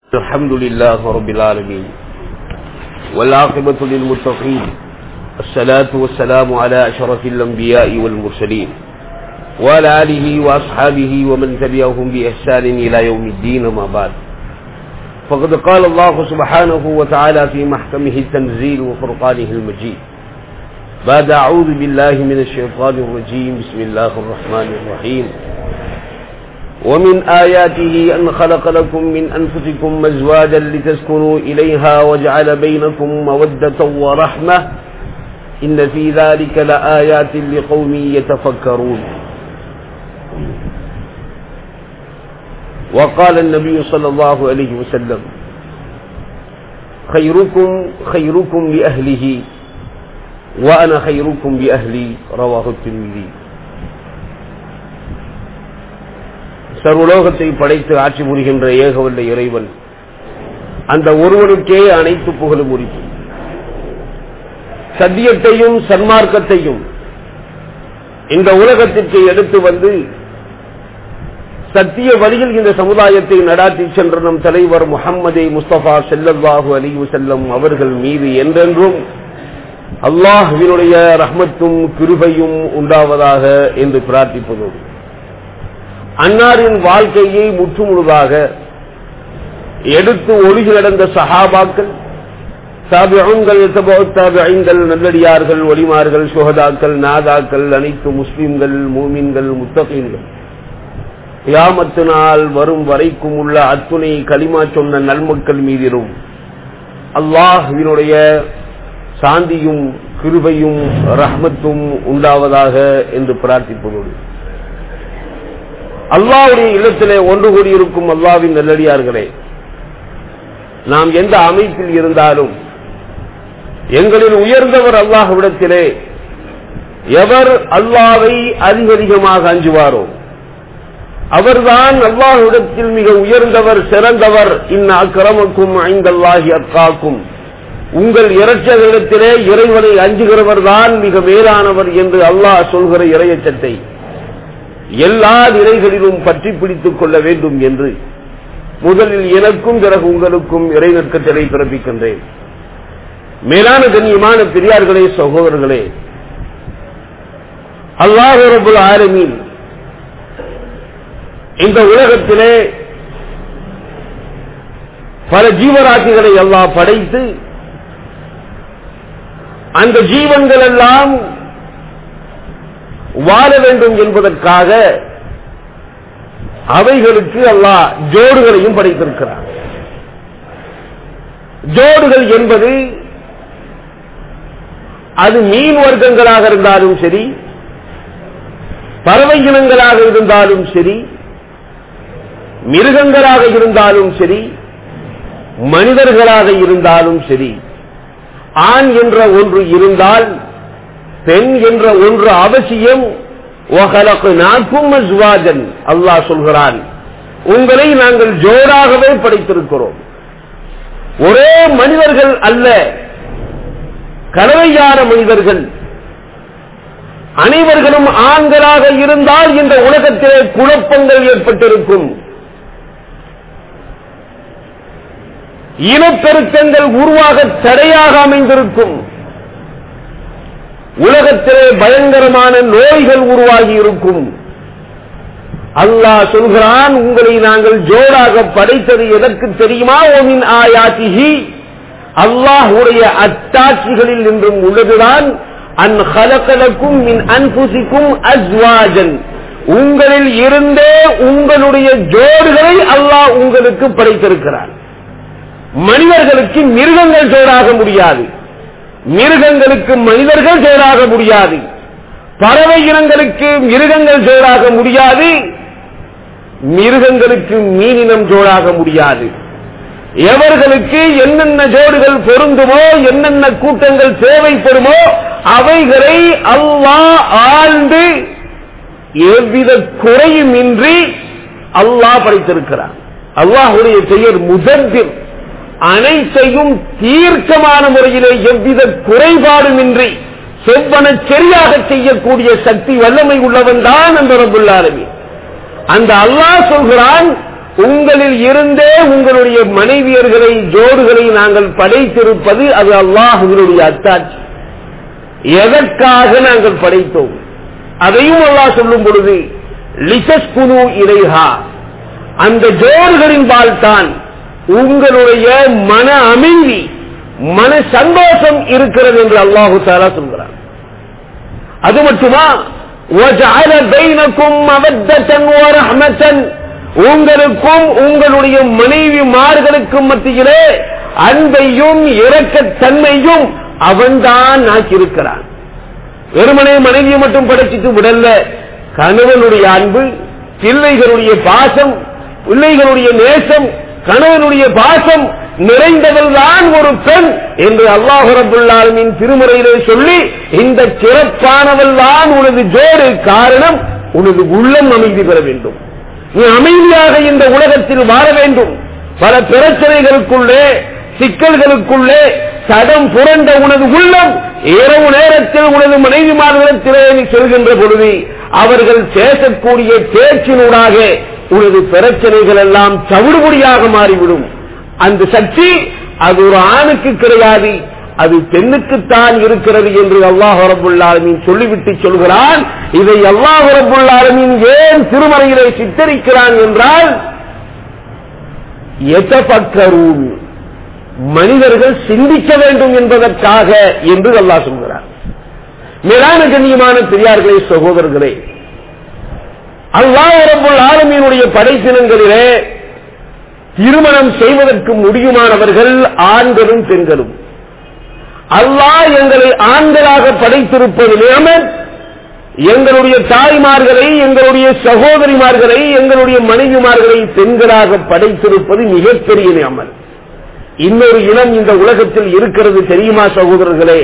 الحمد لله رب العالمين والعاقبة للمتقين الصلاة والسلام على أشرف الأنبياء والمرسلين وعلى آله وأصحابه ومن تبعهم بإحسان إلى يوم الدين ما بعد فقد قال الله سبحانه وتعالى في محكمه التنزيل وفرقانه المجيد بعد أعوذ بالله من الشيطان الرجيم بسم الله الرحمن الرحيم ومن آياته أن خلق لكم من أنفسكم أزواجا لتسكنوا إليها وجعل بينكم مودة ورحمة إن في ذلك لآيات لقوم يتفكرون وقال النبي صلى الله عليه وسلم خيركم خيركم لأهله وأنا خيركم لأهلي رواه الترمذي சர்வலோகத்தை படைத்து ஆட்சி புரிகின்ற ஏகவல்ல இறைவன் அந்த ஒருவனுக்கே அனைத்து புகழும் உரிக்கும் சத்தியத்தையும் சன்மார்க்கத்தையும் இந்த உலகத்திற்கு எடுத்து வந்து சத்திய வழியில் இந்த சமுதாயத்தை நடாத்தி சென்ற நம் தலைவர் முகம்மதே முஸ்தபா செல்லல்லாஹு அலிவு செல்லம் அவர்கள் மீது என்றென்றும் அல்லாஹுவினுடைய ரஹ்மத்தும் கிருபையும் உண்டாவதாக என்று பிரார்த்திப்பதோடு அன்னாரின் வாழ்க்கையை முற்றுமுழுதாக எடுத்து ஒழுகி நடந்த சஹாபாக்கள் தாபியங்கள் தாபியங்கள் நல்லடியார்கள் ஒளிமார்கள் சுகதாக்கள் நாதாக்கள் அனைத்து முஸ்லிம்கள் மூமின்கள் முத்தகீன்கள் யாமத்து நாள் வரும் வரைக்கும் உள்ள அத்துணை களிமா சொன்ன நல்மக்கள் மீதிலும் அல்லாஹுவினுடைய சாந்தியும் கிருபையும் ரஹ்மத்தும் உண்டாவதாக என்று பிரார்த்திப்பதோடு அல்லாவுடைய இல்லத்திலே ஒன்று கூடியிருக்கும் அல்லாவின் நல்லடியார்களே நாம் எந்த அமைப்பில் இருந்தாலும் எங்களில் உயர்ந்தவர் அல்லாஹ்விடத்திலே எவர் அல்லாவை அதிக அதிகமாக அஞ்சுவாரோ அவர்தான் அல்லாஹ்விடத்தில் மிக உயர்ந்தவர் சிறந்தவர் இன்ன அக்கிரமக்கும் ஐந்தல்லாகி அக்காக்கும் உங்கள் இரட்சகரிடத்திலே இறைவனை அஞ்சுகிறவர் தான் மிக மேலானவர் என்று அல்லாஹ் சொல்கிற இறையச்சத்தை எல்லா நிலைகளிலும் பற்றி பிடித்துக் கொள்ள வேண்டும் என்று முதலில் எனக்கும் பிறகு உங்களுக்கும் இறை நற்கட்டளை பிறப்பிக்கின்றேன் மேலான கண்ணியமான பெரியார்களே சகோதரர்களே அல்லாஹரபுல் ஆரமீன் இந்த உலகத்திலே பல ஜீவராசிகளை எல்லாம் படைத்து அந்த ஜீவன்கள் எல்லாம் வாழ வேண்டும் என்பதற்காக அவைகளுக்கு அல்லாஹ் ஜோடுகளையும் படைத்திருக்கிறார் ஜோடுகள் என்பது அது மீன் வர்க்கங்களாக இருந்தாலும் சரி பறவை இனங்களாக இருந்தாலும் சரி மிருகங்களாக இருந்தாலும் சரி மனிதர்களாக இருந்தாலும் சரி ஆண் என்ற ஒன்று இருந்தால் பெண் என்ற ஒன்று அவசியம் அல்லாஹ் சொல்கிறான் உங்களை நாங்கள் ஜோடாகவே படைத்திருக்கிறோம் ஒரே மனிதர்கள் அல்ல கலவையான மனிதர்கள் அனைவர்களும் ஆண்களாக இருந்தால் இந்த உலகத்திலே குழப்பங்கள் ஏற்பட்டிருக்கும் இனப்பெருக்கங்கள் உருவாக தடையாக அமைந்திருக்கும் உலகத்திலே பயங்கரமான நோய்கள் உருவாகி இருக்கும் அல்லாஹ் சொல்கிறான் உங்களை நாங்கள் ஜோடாக படைத்தது எதற்கு தெரியுமா ஓமின் ஆயாத்திகி அல்லாஹுடைய அத்தாட்சிகளில் நின்றும் உள்ளதுதான் அன் ஹலக்கலக்கும் மின் அன்புசிக்கும் அஸ்வாஜன் உங்களில் இருந்தே உங்களுடைய ஜோடுகளை அல்லாஹ் உங்களுக்கு படைத்திருக்கிறார் மனிதர்களுக்கு மிருகங்கள் ஜோடாக முடியாது மிருகங்களுக்கு மனிதர்கள் ஜோடாக முடியாது பறவை இனங்களுக்கு மிருகங்கள் ஜோடாக முடியாது மிருகங்களுக்கு மீனினம் ஜோடாக முடியாது எவர்களுக்கு என்னென்ன ஜோடுகள் பொருந்துமோ என்னென்ன கூட்டங்கள் தேவைப்படுமோ அவைகளை அல்லாஹ் ஆழ்ந்து எவ்வித குறையுமின்றி அல்லாஹ் படைத்திருக்கிறார் அல்லாஹுடைய பெயர் முதற்பில் அனைத்தையும் தீர்க்கமான முறையிலே எவ்வித குறைபாடுமின்றி செவ்வன சரியாக செய்யக்கூடிய சக்தி வல்லமை உள்ளவன் தான் அந்த ரபுல்லாரவி அந்த அல்லாஹ் சொல்கிறான் உங்களில் இருந்தே உங்களுடைய மனைவியர்களை ஜோடுகளை நாங்கள் படைத்திருப்பது அது அல்லாஹுவினுடைய அத்தாட்சி எதற்காக நாங்கள் படைத்தோம் அதையும் அல்லாஹ் சொல்லும் பொழுது லிசஸ்குனு இறைஹா அந்த ஜோடுகளின் தான் உங்களுடைய மன அமைதி மன சந்தோஷம் இருக்கிறது என்று அல்லாஹு தாலா சொல்கிறார் அது மட்டுமா وَجَعَلَ بَيْنَكُمْ مَوَدَّةً وَرَحْمَةً உங்களுக்கும் உங்களுடைய மனைவி மார்களுக்கும் மத்தியிலே அன்பையும் இரக்கத்தன்மையும் அவன்தான் ஆக்கியிருக்கிறான் வெறுமனே மனைவியை மட்டும் படைச்சிட்டு விடல்ல கணவனுடைய அன்பு பிள்ளைகளுடைய பாசம் பிள்ளைகளுடைய நேசம் கணவனுடைய பாசம் நிறைந்தவள் தான் ஒரு பெண் என்று அல்லாஹு ரபுல்லாலுமின் திருமுறையிலே சொல்லி இந்த சிறப்பானவள் தான் உனது ஜோடு காரணம் உனது உள்ளம் அமைதி பெற வேண்டும் நீ அமைதியாக இந்த உலகத்தில் வாழ வேண்டும் பல பிரச்சனைகளுக்குள்ளே சிக்கல்களுக்குள்ளே சடம் புரண்ட உனது உள்ளம் இரவு நேரத்தில் உனது மனைவிமார்களிடத்திலே நீ செல்கின்ற பொழுது அவர்கள் பேசக்கூடிய பேச்சினூடாக உனது பிரச்சனைகள் எல்லாம் தவிடுபடியாக மாறிவிடும் அந்த சக்தி அது ஒரு ஆணுக்கு கிடையாது அது பெண்ணுக்குத்தான் இருக்கிறது என்று அல்லாஹ் ரபுல்லாலமீன் சொல்லிவிட்டு சொல்கிறான் இதை அல்லாஹ் ரபுல்லாலமீன் ஏன் திருமறையிலே சித்தரிக்கிறான் என்றால் எத்தப்பக்கரூன் மனிதர்கள் சிந்திக்க வேண்டும் என்பதற்காக என்று அல்லாஹ் சொல்கிறார் மேலான கண்ணியமான பெரியார்களே சகோதரர்களே அல்லாஹ் ரபுல் ஆலமீனுடைய படைப்பினங்களிலே திருமணம் செய்வதற்கு முடியுமானவர்கள் ஆண்களும் பெண்களும் அல்லாஹ் எங்களை ஆண்களாக படைத்திருப்பது நியமன் எங்களுடைய தாய்மார்களை எங்களுடைய சகோதரிமார்களை எங்களுடைய மனைவிமார்களை பெண்களாக படைத்திருப்பது மிகப்பெரிய நியமன் இன்னொரு இனம் இந்த உலகத்தில் இருக்கிறது தெரியுமா சகோதரர்களே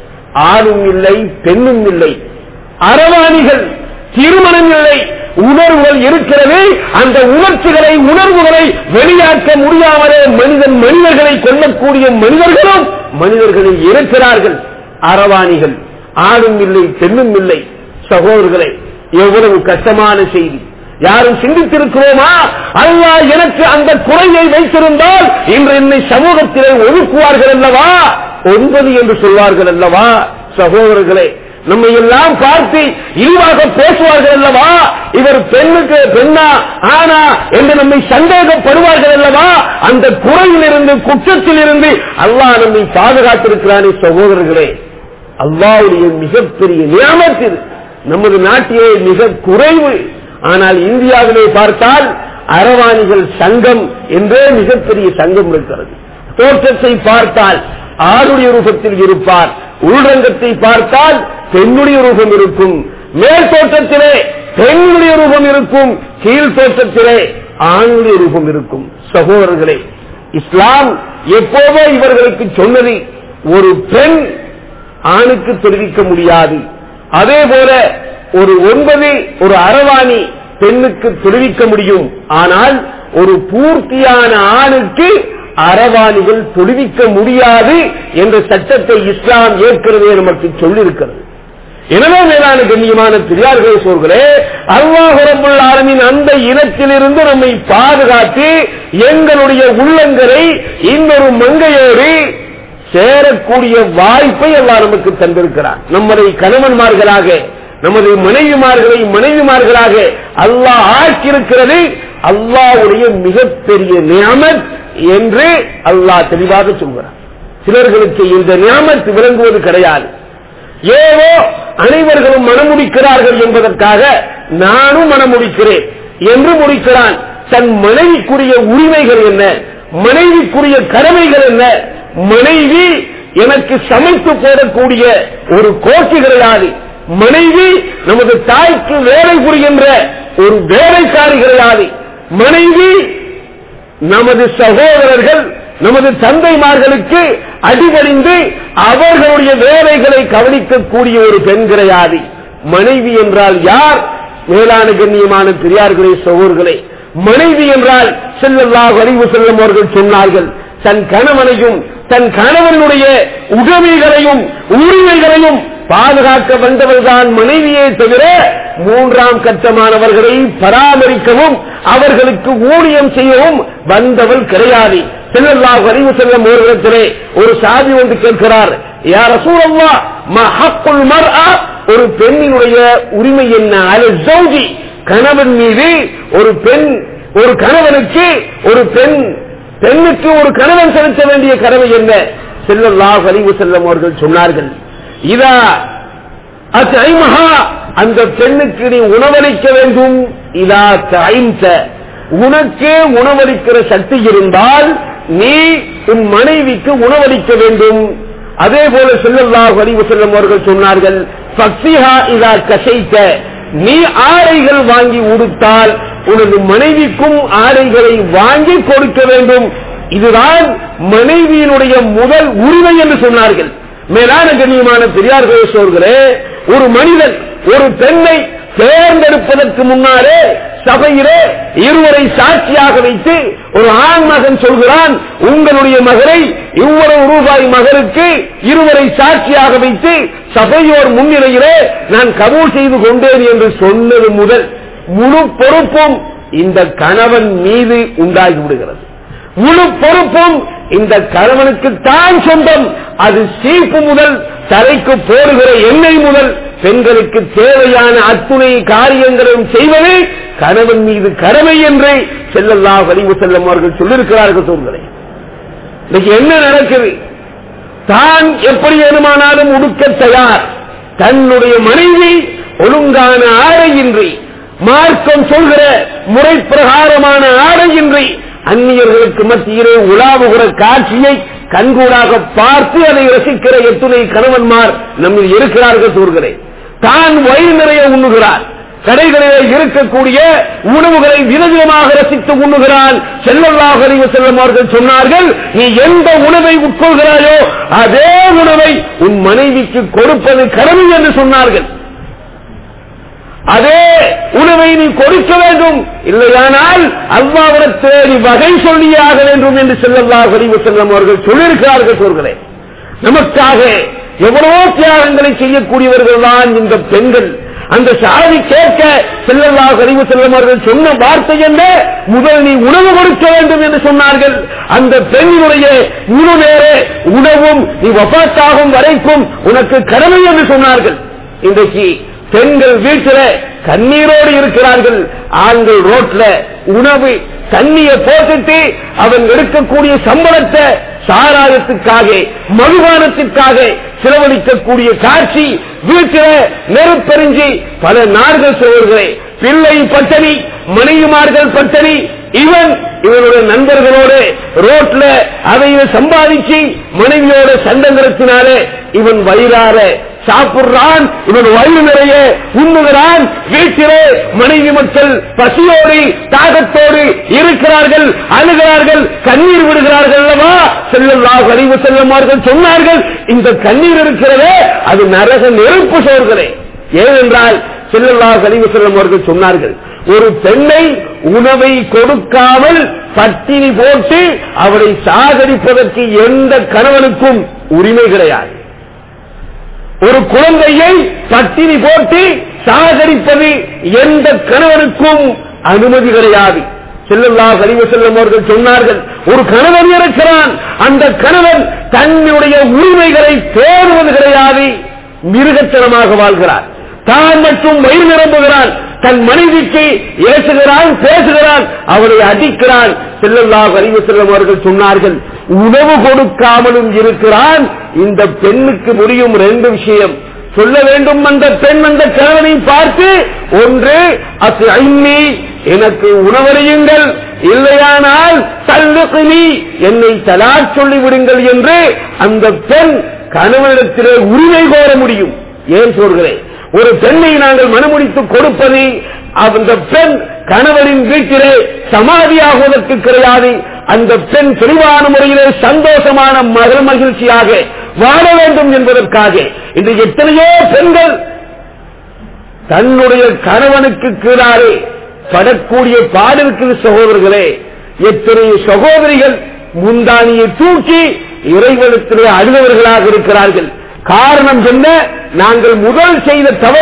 ஆணும் இல்லை பெண்ணும் இல்லை அரவாணிகள் திருமணம் இல்லை உணர்வுகள் இருக்கிறது அந்த உணர்ச்சிகளை உணர்வுகளை வெளியாக்க முடியாமலே மனிதன் மனிதர்களை கொல்லக்கூடிய மனிதர்களும் மனிதர்களில் இருக்கிறார்கள் அரவாணிகள் ஆணும் இல்லை பெண்ணும் இல்லை சகோதரர்களே எவ்வளவு கஷ்டமான செய்தி யாரும் சிந்தித்திருக்கிறோமா அல்லா எனக்கு அந்த குறையை வைத்திருந்தால் இன்று என்னை சமூகத்திலே ஒதுக்குவார்கள் அல்லவா ஒன்பது என்று சொல்வார்கள் அல்லவா சகோதரர்களே நம்மை எல்லாம் பார்த்து இழிவாக பேசுவார்கள் அல்லவா இவர் பெண்ணுக்கு பெண்ணா ஆனா என்று நம்மை சந்தேகப்படுவார்கள் அல்லவா அந்த குறையிலிருந்து குற்றத்தில் இருந்து அல்லாஹ் நம்மை பாதுகாத்திருக்கிறானே சகோதரர்களே அல்லாவுடைய மிகப்பெரிய நியமத்தில் நமது நாட்டிலே மிக குறைவு ஆனால் இந்தியாவிலே பார்த்தால் அரவாணிகள் சங்கம் என்றே மிகப்பெரிய சங்கம் இருக்கிறது தோற்றத்தை பார்த்தால் ஆளுடைய ரூபத்தில் இருப்பார் உள்ரங்கத்தை பார்த்தால் பெண்ணுடைய ரூபம் இருக்கும் மேல் தோற்றத்திலே பெண்ணுடைய ரூபம் இருக்கும் கீழ் தோற்றத்திலே ஆணுடைய ரூபம் இருக்கும் சகோதரர்களே இஸ்லாம் எப்போதோ இவர்களுக்கு சொன்னது ஒரு பெண் ஆணுக்கு தெரிவிக்க முடியாது அதே போல ஒரு ஒன்பது ஒரு அரவாணி பெண்ணுக்கு தெரிவிக்க முடியும் ஆனால் ஒரு பூர்த்தியான ஆணுக்கு அரவாணிகள் தொடுவிக்க முடியாது என்ற சட்டத்தை இஸ்லாம் ஏற்கனவே நமக்கு சொல்லியிருக்கிறது எனவே மேலான கண்ணியமான பெரியார்களே சோர்களே அல்லாஹுரமுள்ள ஆரம்பின் அந்த இனத்திலிருந்து நம்மை பாதுகாத்து எங்களுடைய உள்ளங்களை இன்னொரு மங்கையோடு சேரக்கூடிய வாய்ப்பை எல்லாம் நமக்கு தந்திருக்கிறார் நம்மளை கணவன்மார்களாக நமது மனைவிமார்களை மனைவிமார்களாக அல்லாஹ் ஆக்கியிருக்கிறது அல்லாவுடைய மிகப்பெரிய நியமத் என்று அல்லாஹ் தெளிவாக சொல்கிறார் சிலர்களுக்கு இந்த நியமத் விளங்குவது கிடையாது ஏதோ அனைவர்களும் மனமுடிக்கிறார்கள் என்பதற்காக நானும் மனமுடிக்கிறேன் என்று முடிக்கிறான் தன் மனைவிக்குரிய உரிமைகள் என்ன மனைவிக்குரிய கடமைகள் என்ன மனைவி எனக்கு சமைத்து போடக்கூடிய ஒரு கோஷ்டி கிடையாது மனைவி நமது தாய்க்கு வேலை புரிகின்ற ஒரு வேலைக்காரி கிடையாது மனைவி நமது சகோதரர்கள் நமது தந்தைமார்களுக்கு அடிபணிந்து அவர்களுடைய வேலைகளை கவனிக்கக்கூடிய ஒரு பெண் கிடையாது மனைவி என்றால் யார் மேலான கண்ணியமான பெரியார்களே சகோதர்களே மனைவி என்றால் செல்லல்லாக அறிவு செல்லும் அவர்கள் சொன்னார்கள் தன் கணவனையும் தன் கணவனுடைய உதவிகளையும் உரிமைகளையும் பாதுகாக்க வந்தவள் தான் மனைவியே தவிர மூன்றாம் கட்டமானவர்களை பராமரிக்கவும் அவர்களுக்கு ஊழியம் செய்யவும் வந்தவள் கிடையாது செல்லல்லாஹு அறிவு செல்லும் ஓரிடத்திலே ஒரு சாதி ஒன்று கேட்கிறார் யார் சூழல்லா மஹக்குல் மர்ஆ ஒரு பெண்ணினுடைய உரிமை என்ன அல ஜௌஜி கணவன் மீது ஒரு பெண் ஒரு கணவனுக்கு ஒரு பெண் பெண்ணுக்கு ஒரு கணவன் செலுத்த வேண்டிய கடமை என்ன செல்லல்லாஹு அறிவு செல்லும் அவர்கள் சொன்னார்கள் இதா அத்தைமஹா அந்த பெண்ணுக்கு நீ உணவளிக்க வேண்டும் இதா தைந்த உனக்கே உணவளிக்கிற சக்தி இருந்தால் நீ உன் மனைவிக்கு உணவளிக்க வேண்டும் அதே போல செல்லல்லாஹு அறிவு செல்லும் அவர்கள் சொன்னார்கள் பக்திஹா இதா கசைத்த நீ ஆடைகள் வாங்கி உடுத்தால் உனது மனைவிக்கும் ஆடைகளை வாங்கி கொடுக்க வேண்டும் இதுதான் மனைவியினுடைய முதல் உரிமை என்று சொன்னார்கள் மேலான கண்ணியமான பெரியார்கள் சோர்களே ஒரு மனிதன் ஒரு பெண்ணை தேர்ந்தெடுப்பதற்கு முன்னாலே சபையிலே இருவரை சாட்சியாக வைத்து ஒரு ஆண் மகன் சொல்கிறான் உங்களுடைய மகளை இவ்வளவு ரூபாய் மகனுக்கு இருவரை சாட்சியாக வைத்து சபையோர் முன்னிலையிலே நான் கபூல் செய்து கொண்டேன் என்று சொன்னது முதல் முழு பொறுப்பும் இந்த கணவன் மீது உண்டாகி விடுகிறது முழு பொறுப்பும் இந்த கணவனுக்கு தான் சொந்தம் அது சீப்பு முதல் தலைக்கு போடுகிற எண்ணெய் முதல் பெண்களுக்கு தேவையான அத்துணை காரியங்களையும் செய்வது கணவன் மீது கடமை என்று செல்லல்லா வலிவு செல்லும் அவர்கள் சொல்லியிருக்கிறார்கள் சூழ்நிலை இன்னைக்கு என்ன நடக்குது தான் எப்படி வேணுமானாலும் உடுக்க தயார் தன்னுடைய மனைவி ஒழுங்கான ஆடையின்றி மார்க்கம் சொல்கிற முறை பிரகாரமான ஆடையின்றி அந்நியர்களுக்கு மத்தியிலே உலாவுகிற காட்சியை கண்கூடாக பார்த்து அதை ரசிக்கிற எத்துணை கணவன்மார் நம்மில் இருக்கிறார்கள் சொல்கிறேன் தான் வயிறு நிறைய உண்ணுகிறார் கடைகளிலே இருக்கக்கூடிய உணவுகளை விதவிதமாக ரசித்து உண்ணுகிறான் செல்லல்லாக அறிவு செல்லும் அவர்கள் சொன்னார்கள் நீ எந்த உணவை உட்கொள்கிறாயோ அதே உணவை உன் மனைவிக்கு கொடுப்பது கடமை என்று சொன்னார்கள் அதே உணவை நீ கொடுக்க வேண்டும் இல்லையானால் அல்லாவிடத்திலே நீ வகை சொல்லியே ஆக வேண்டும் என்று செல்லல்லாக அறிவு செல்லும் அவர்கள் சொல்லியிருக்கிறார்கள் சொல்கிறேன் நமக்காக எவ்வளவோ தியாகங்களை செய்யக்கூடியவர்கள் தான் இந்த பெண்கள் அந்த சாதி கேட்க செல்லல்லாக அறிவு செல்லும் அவர்கள் சொன்ன வார்த்தை என்ன முதல் நீ உணவு கொடுக்க வேண்டும் என்று சொன்னார்கள் அந்த பெண்ணினுடைய முழு நேர உணவும் நீ வபாத்தாகும் வரைக்கும் உனக்கு கடமை என்று சொன்னார்கள் இன்றைக்கு பெண்கள் வீட்டில கண்ணீரோடு இருக்கிறார்கள் ஆண்கள் ரோட்ல உணவு தண்ணிய போட்டுட்டு அவன் எடுக்கக்கூடிய சம்பளத்தை சாராயத்துக்காக மதுபானத்திற்காக செலவழிக்கக்கூடிய காட்சி வீட்டில நெருப்பெறிஞ்சி பல நாடுகள் சொல்கிறேன் பிள்ளை பட்டணி மனைவிமார்கள் பட்டணி இவன் இவனுடைய நண்பர்களோடு ரோட்ல அதை சம்பாதிச்சு மனைவியோட சண்டங்கிறத்தினாலே இவன் வயிறார சாப்பிடுறான் இவன் வயிறு நிறைய உண்ணுகிறான் வீட்டிலே மனைவி மக்கள் பசியோடு தாகத்தோடு இருக்கிறார்கள் அழுகிறார்கள் கண்ணீர் விடுகிறார்கள் அல்லவா செல்லல்லாக அறிவு செல்லமார்கள் சொன்னார்கள் இந்த கண்ணீர் இருக்கிறதே அது நரக நெருப்பு சோர்களே ஏனென்றால் செல்லல்லாக அறிவு செல்லும் அவர்கள் சொன்னார்கள் ஒரு பெண்ணை உணவை கொடுக்காமல் பட்டினி போட்டு அவளை சாகரிப்பதற்கு எந்த கணவனுக்கும் உரிமை கிடையாது ஒரு குழந்தையை பட்டினி போட்டு சாகரிப்பது எந்த கணவனுக்கும் அனுமதி கிடையாது செல்லல்லா கழிவு செல்லும் அவர்கள் சொன்னார்கள் ஒரு கணவன் இருக்கிறான் அந்த கணவன் தன்னுடைய உரிமைகளை பேணுவது கிடையாது மிருகத்தனமாக வாழ்கிறார் தான் மற்றும் வயிறு நிரம்புகிறான் தன் மனைவிக்கு ஏசுகிறான் பேசுகிறான் அவரை அடிக்கிறான் செல்லல்லாக அறிவு செல்லும் அவர்கள் சொன்னார்கள் உணவு கொடுக்காமலும் இருக்கிறான் இந்த பெண்ணுக்கு முடியும் ரெண்டு விஷயம் சொல்ல வேண்டும் அந்த பெண் அந்த கணவனை பார்த்து ஒன்று அசு ஐம்மி எனக்கு உணவறியுங்கள் இல்லையானால் தள்ளுகினி என்னை தலா சொல்லி விடுங்கள் என்று அந்த பெண் கணவனிடத்திலே உரிமை கோர முடியும் ஏன் சொல்கிறேன் ஒரு பெண்ணை நாங்கள் மனமுடித்து கொடுப்பது அந்த பெண் கணவனின் வீட்டிலே சமாதியாகுவதற்கு கிடையாது அந்த பெண் தெளிவான முறையிலே சந்தோஷமான மகள் மகிழ்ச்சியாக வாழ வேண்டும் என்பதற்காக இன்று எத்தனையோ பெண்கள் தன்னுடைய கணவனுக்கு கீழாலே படக்கூடிய பாடலுக்கு சகோதரர்களே எத்தனை சகோதரிகள் முந்தானியை தூக்கி இறைவனத்திலே அழுதவர்களாக இருக்கிறார்கள் காரணம் என்ன நாங்கள் முதல் செய்த தவறை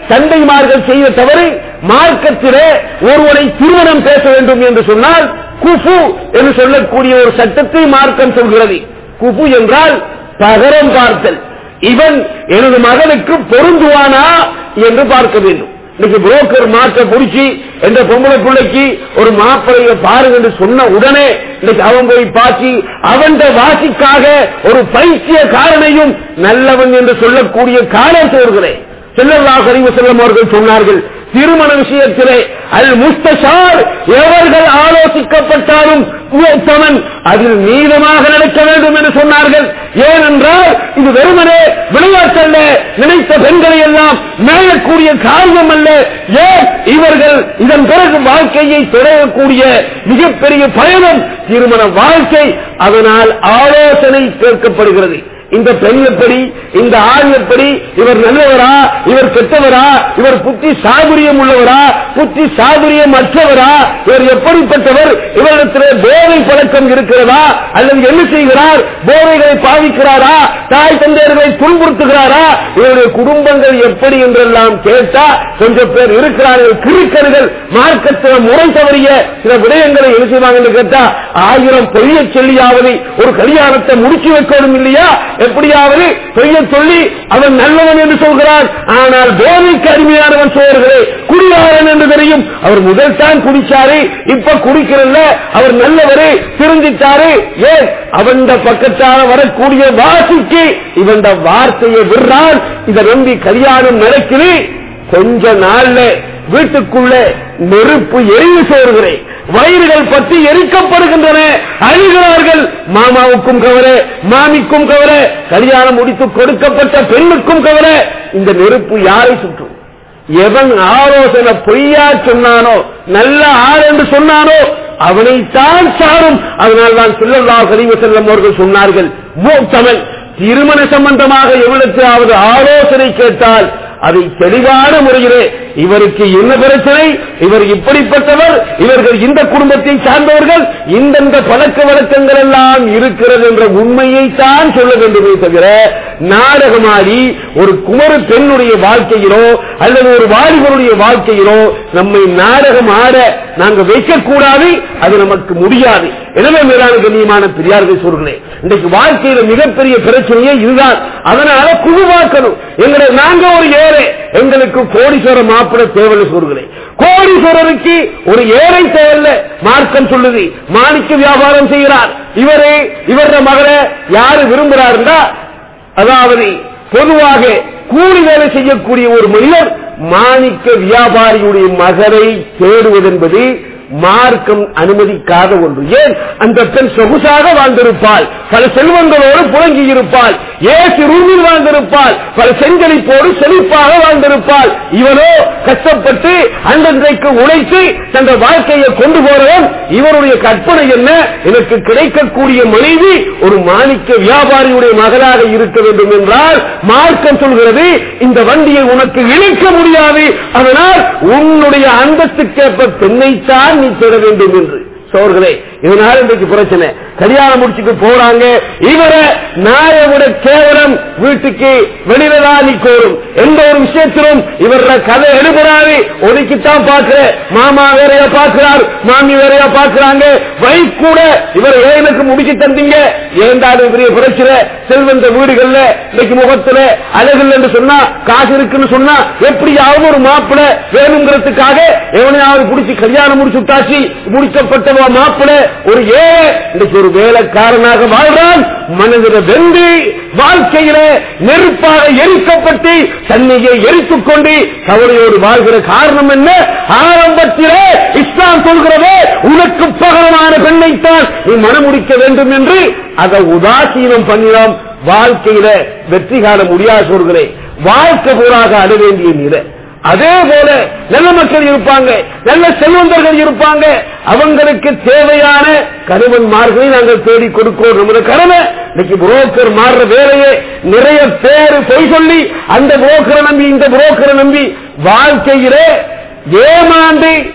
தந்தைமார்கள் செய்த தவறு மார்க்கத்திலே ஒருவரை திருமணம் பேச வேண்டும் என்று சொன்னால் குஃபு என்று சொல்லக்கூடிய ஒரு சட்டத்தை மார்க்கம் சொல்கிறது குஃபு என்றால் பகரம் பார்த்தல் இவன் எனது மகனுக்கு பொருந்துவானா என்று பார்க்க வேண்டும் இன்னைக்கு புரோக்கர் மாற்ற குடிச்சு என்ற பொம்பளை பிள்ளைக்கு ஒரு மாப்பிளைய பாருங்க என்று சொன்ன உடனே இன்னைக்கு அவன் போய் பார்த்து அவன் வாசிக்காக ஒரு பைத்திய காரனையும் நல்லவன் என்று சொல்லக்கூடிய காலம் சொல்கிறேன் செல்லல்லாஹ் அறிவு செல்லும் அவர்கள் சொன்னார்கள் திருமண விஷயத்திலே அல் முஸ்தஷார் எவர்கள் ஆலோசிக்கப்பட்டாலும் மூத்தவன் அதில் நீளமாக நடக்க வேண்டும் என்று சொன்னார்கள் ஏனென்றால் இது வெறுமனே விளையாட்டல்ல நினைத்த பெண்களை எல்லாம் மேலக்கூடிய காரியம் அல்ல ஏன் இவர்கள் இதன் பிறகு வாழ்க்கையை தொடரக்கூடிய மிகப்பெரிய பயணம் திருமண வாழ்க்கை அதனால் ஆலோசனை கேட்கப்படுகிறது இந்த பெண் எப்படி இந்த ஆண் எப்படி இவர் நல்லவரா இவர் கெட்டவரா இவர் புத்தி சாதுரியம் உள்ளவரா புத்தி சாதுரியம் அற்றவரா இவர் எப்படிப்பட்டவர் இவரிடத்தில் போதை பழக்கம் இருக்கிறதா அல்லது என்ன செய்கிறார் போதைகளை பாவிக்கிறாரா தாய் தந்தையர்களை துன்புறுத்துகிறாரா இவருடைய குடும்பங்கள் எப்படி என்றெல்லாம் கேட்டா கொஞ்சம் பேர் இருக்கிறார்கள் கிருக்கர்கள் மார்க்கத்தில் முறை தவறிய சில விடயங்களை என்ன செய்வாங்க என்று கேட்டா ஆயிரம் பொய்ய சொல்லியாவது ஒரு கல்யாணத்தை முடிச்சு வைக்கணும் இல்லையா எப்படியாவது பொய்ய சொல்லி அவன் நல்லவன் என்று சொல்கிறான் ஆனால் போதைக்கு அடிமையானவன் சோழர்களே குடியாரன் என்று தெரியும் அவர் முதல் தான் குடிச்சாரு இப்ப குடிக்கிறல்ல அவர் நல்லவரு திருந்திட்டாரு ஏன் அவன் பக்கத்தால வரக்கூடிய வாசிக்கு இவன் வார்த்தையை விடுறான் இதை நம்பி கல்யாணம் நடக்குது கொஞ்ச நாள்ல வீட்டுக்குள்ள நெருப்பு எரிந்து சோறுகிறேன் வயிறுகள் பற்றி எரிக்கப்படுகின்றன அழுகிறார்கள் மாமாவுக்கும் கவலை மாமிக்கும் கவலை கல்யாணம் முடித்து கொடுக்கப்பட்ட பெண்ணுக்கும் கவலை இந்த நெருப்பு யாரை சுற்றும் எவன் ஆலோசனை பொய்யா சொன்னானோ நல்ல ஆள் என்று சொன்னானோ அவனைத்தான் சாரும் அதனால் தான் சொல்லல்லா கலிவ செல்லம் அவர்கள் சொன்னார்கள் மூத்தவன் திருமண சம்பந்தமாக எவ்வளவு ஆலோசனை கேட்டால் அதை தெளிவான முறையிலே இவருக்கு என்ன பிரச்சனை இவர் இப்படிப்பட்டவர் இவர்கள் இந்த குடும்பத்தை சார்ந்தவர்கள் இந்தந்த பழக்க வழக்கங்கள் எல்லாம் இருக்கிறது என்ற உண்மையை தான் சொல்ல வேண்டுமே தவிர நாடகமாடி ஒரு குமர பெண்ணுடைய வாழ்க்கையிலோ அல்லது ஒரு வாலிபருடைய வாழ்க்கையிலோ நம்மை நாடகம் ஆட நாங்கள் வைக்கக்கூடாது அது நமக்கு முடியாது எனவே மேலான கண்ணியமான பெரியார்கள் சொல்கிறேன் இன்றைக்கு வாழ்க்கையில மிகப்பெரிய பிரச்சனையே இதுதான் அதனால குழுவாக்கணும் எங்களை நாங்க ஒரு ஏழை எங்களுக்கு கோடீஸ்வர மாப்பிட தேவைன்னு சொல்கிறேன் கோடீஸ்வரருக்கு ஒரு ஏழை தேவையில்ல மார்க்கம் சொல்லுது மாணிக்க வியாபாரம் செய்கிறார் இவரே இவர மகளை யாரு விரும்புகிறாருந்தா அதாவது பொதுவாக கூலி வேலை செய்யக்கூடிய ஒரு மனிதர் மாணிக்க வியாபாரியுடைய மகளை தேடுவதென்பது மார்க்கம் அனுமதிக்காத ஒன்று ஏன் அந்த பெண் சொகுசாக வாழ்ந்திருப்பாள் பல செல்வங்களோடு புழங்கி இருப்பாள் ஏசி ரூமில் வாழ்ந்திருப்பாள் பல செஞ்சலிப்போடு செழிப்பாக வாழ்ந்திருப்பாள் இவனோ கஷ்டப்பட்டு அன்றன்றைக்கு உழைத்து தந்த வாழ்க்கையை கொண்டு போறவன் இவருடைய கற்பனை என்ன எனக்கு கிடைக்கக்கூடிய மனைவி ஒரு மாணிக்க வியாபாரியுடைய மகளாக இருக்க வேண்டும் என்றால் மார்க்கம் சொல்கிறது இந்த வண்டியை உனக்கு இணைக்க முடியாது அதனால் உன்னுடைய அந்தஸ்துக்கேற்ப பெண்ணைத்தான் நீ தேட வேண்டும் என்று சோர்களே இதனால இன்றைக்கு பிரச்சனை கல்யாணம் முடிச்சுட்டு போறாங்க இவரை நாய விட கேவலம் வீட்டுக்கு வெளியிலதான் நிக்கோரும் எந்த ஒரு விஷயத்திலும் இவர கதை எழுதுறாரு ஒதுக்கித்தான் பார்க்கிற மாமா வேறையா பார்க்கிறார் மாமி வேறையா பார்க்கிறாங்க வைஃப் கூட இவர் எனக்கு முடிச்சு தந்தீங்க ஏண்டாலும் பெரிய பிரச்சனை செல்வந்த வீடுகள்ல இன்னைக்கு முகத்துல அழகில் என்று சொன்னா காசு இருக்குன்னு சொன்னா எப்படியாவது ஒரு மாப்பிள வேணுங்கிறதுக்காக எவனையாவது பிடிச்சி கல்யாணம் முடிச்சு விட்டாச்சு முடிக்கப்பட்ட மாப்பிள ஒரு ஏழை இன்னைக்கு ஒரு வேலைக்காரனாக வாழ்றான் மனதில வெந்து வாழ்க்கையில நெருப்பாக எரிக்கப்பட்டு தன்னையை எரித்துக் கொண்டு கவலையோடு வாழ்கிற காரணம் என்ன ஆரம்பத்திலே இஸ்லாம் சொல்கிறதே உனக்கு பகரமான பெண்ணைத்தான் நீ மனமுடிக்க வேண்டும் என்று அதை உதாசீனம் பண்ணினோம் வாழ்க்கையில வெற்றி காண முடியாது சொல்கிறேன் வாழ்க்கை பூராக அட வேண்டிய நிலை அதே போல நல்ல மக்கள் இருப்பாங்க நல்ல செல்வந்தர்கள் இருப்பாங்க அவங்களுக்கு தேவையான கருவன்மார்களை நாங்கள் தேடி கொடுக்கிறோம் நமது கடமை இன்னைக்கு புரோக்கர் மாறுற வேலையே நிறைய பேரு பொய் சொல்லி அந்த புரோக்கரை நம்பி இந்த புரோக்கரை நம்பி வாழ்க்கையிலே ஏமாந்து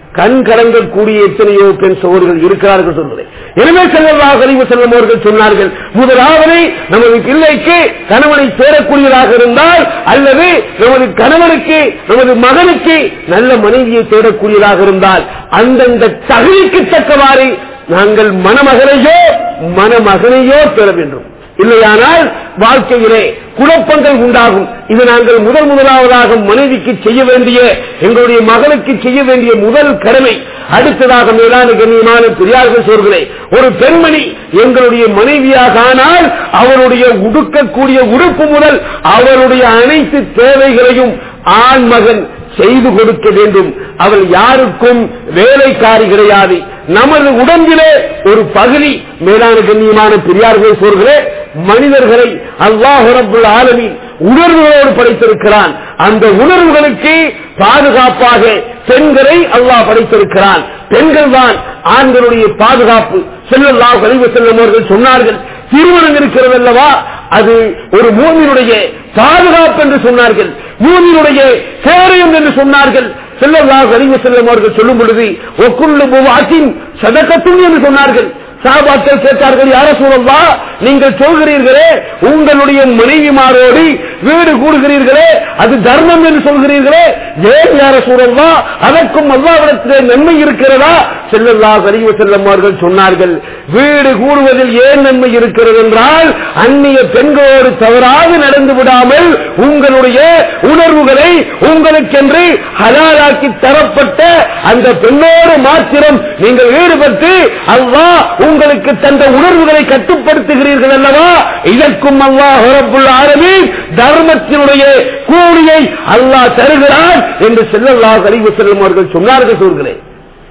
கண் கலங்கக்கூடிய எத்தனையோ பெண் சோர்கள் இருக்கிறார்கள் சொல்கிறேன் எனவே செல்லவாக அறிவு செல்லும் அவர்கள் சொன்னார்கள் முதலாவது நமது பிள்ளைக்கு கணவனை தேடக்கூடியதாக இருந்தால் அல்லது நமது கணவனுக்கு நமது மகனுக்கு நல்ல மனைவியை தேடக்கூடியதாக இருந்தால் அந்தந்த தகுதிக்கு தக்கவாறு நாங்கள் மணமகனையோ மணமகனையோ பெற வேண்டும் இல்லையானால் வாழ்க்கையிலே குழப்பங்கள் உண்டாகும் இது நாங்கள் முதல் முதலாவதாக மனைவிக்கு செய்ய வேண்டிய எங்களுடைய மகனுக்கு செய்ய வேண்டிய முதல் கடமை அடுத்ததாக மேலான கண்ணியமான பெரியார்கள் சொல்கிறேன் ஒரு பெண்மணி எங்களுடைய மனைவியாக ஆனால் அவருடைய உடுக்கக்கூடிய உடுப்பு முதல் அவருடைய அனைத்து தேவைகளையும் ஆண் மகன் செய்து கொடுக்க வேண்டும் அவள் யாருக்கும் வேலைக்காரி கிடையாது நமது உடம்பிலே ஒரு பகுதி மேலான கண்ணியமான பெரியார்களை சொல்கிறேன் மனிதர்களை அல்லாஹ் ரப்புல் ஆலமீன் உணர்வுகளோடு படைத்திருக்கிறான் அந்த உணர்வுகளுக்கு பாதுகாப்பாக பெண்களை அல்லாஹ் படைத்திருக்கிறான் பெண்கள் தான் ஆண்களுடைய பாதுகாப்பு செல்லல்லா கழிவு செல்லும் அவர்கள் சொன்னார்கள் திருமணம் இருக்கிறது அல்லவா அது ஒரு மூமியினுடைய பாதுகாப்பு என்று சொன்னார்கள் மூமியினுடைய சேரியம் என்று சொன்னார்கள் செல்லல்லா கழிவு செல்லும் அவர்கள் சொல்லும் பொழுது ஒக்குள்ளு பூவாக்கின் சதக்கத்தும் என்று சொன்னார்கள் சாபாக்கள் கேட்டார்கள் யார சூழல்லா நீங்கள் சொல்கிறீர்களே உங்களுடைய மனைவிமாரோடு வீடு கூடுகிறீர்களே அது தர்மம் என்று சொல்கிறீர்களே ஏன் யார சூழல்லா அதற்கும் அல்லாவிடத்திலே நன்மை இருக்கிறதா செல்லல்லா கரிவு செல்லம்மார்கள் சொன்னார்கள் வீடு கூடுவதில் ஏன் நன்மை இருக்கிறது என்றால் அந்நிய பெண்களோடு தவறாக நடந்து விடாமல் உங்களுடைய உணர்வுகளை உங்களுக்கென்று ஹலாலாக்கி தரப்பட்ட அந்த பெண்ணோடு மாத்திரம் நீங்கள் ஈடுபட்டு அல்லா உங்களுக்கு தந்த உணர்வுகளை கட்டுப்படுத்துகிறீர்கள் அல்லவா இதற்கும் அல்லாஹ் ரப்புல் ஆலமீன் தர்மத்தினுடைய கூலியை அல்லாஹ் தருகிறார் என்று செல்லல்லா அறிவு செல்லும் அவர்கள் சொன்னார்கள் சொல்கிறேன்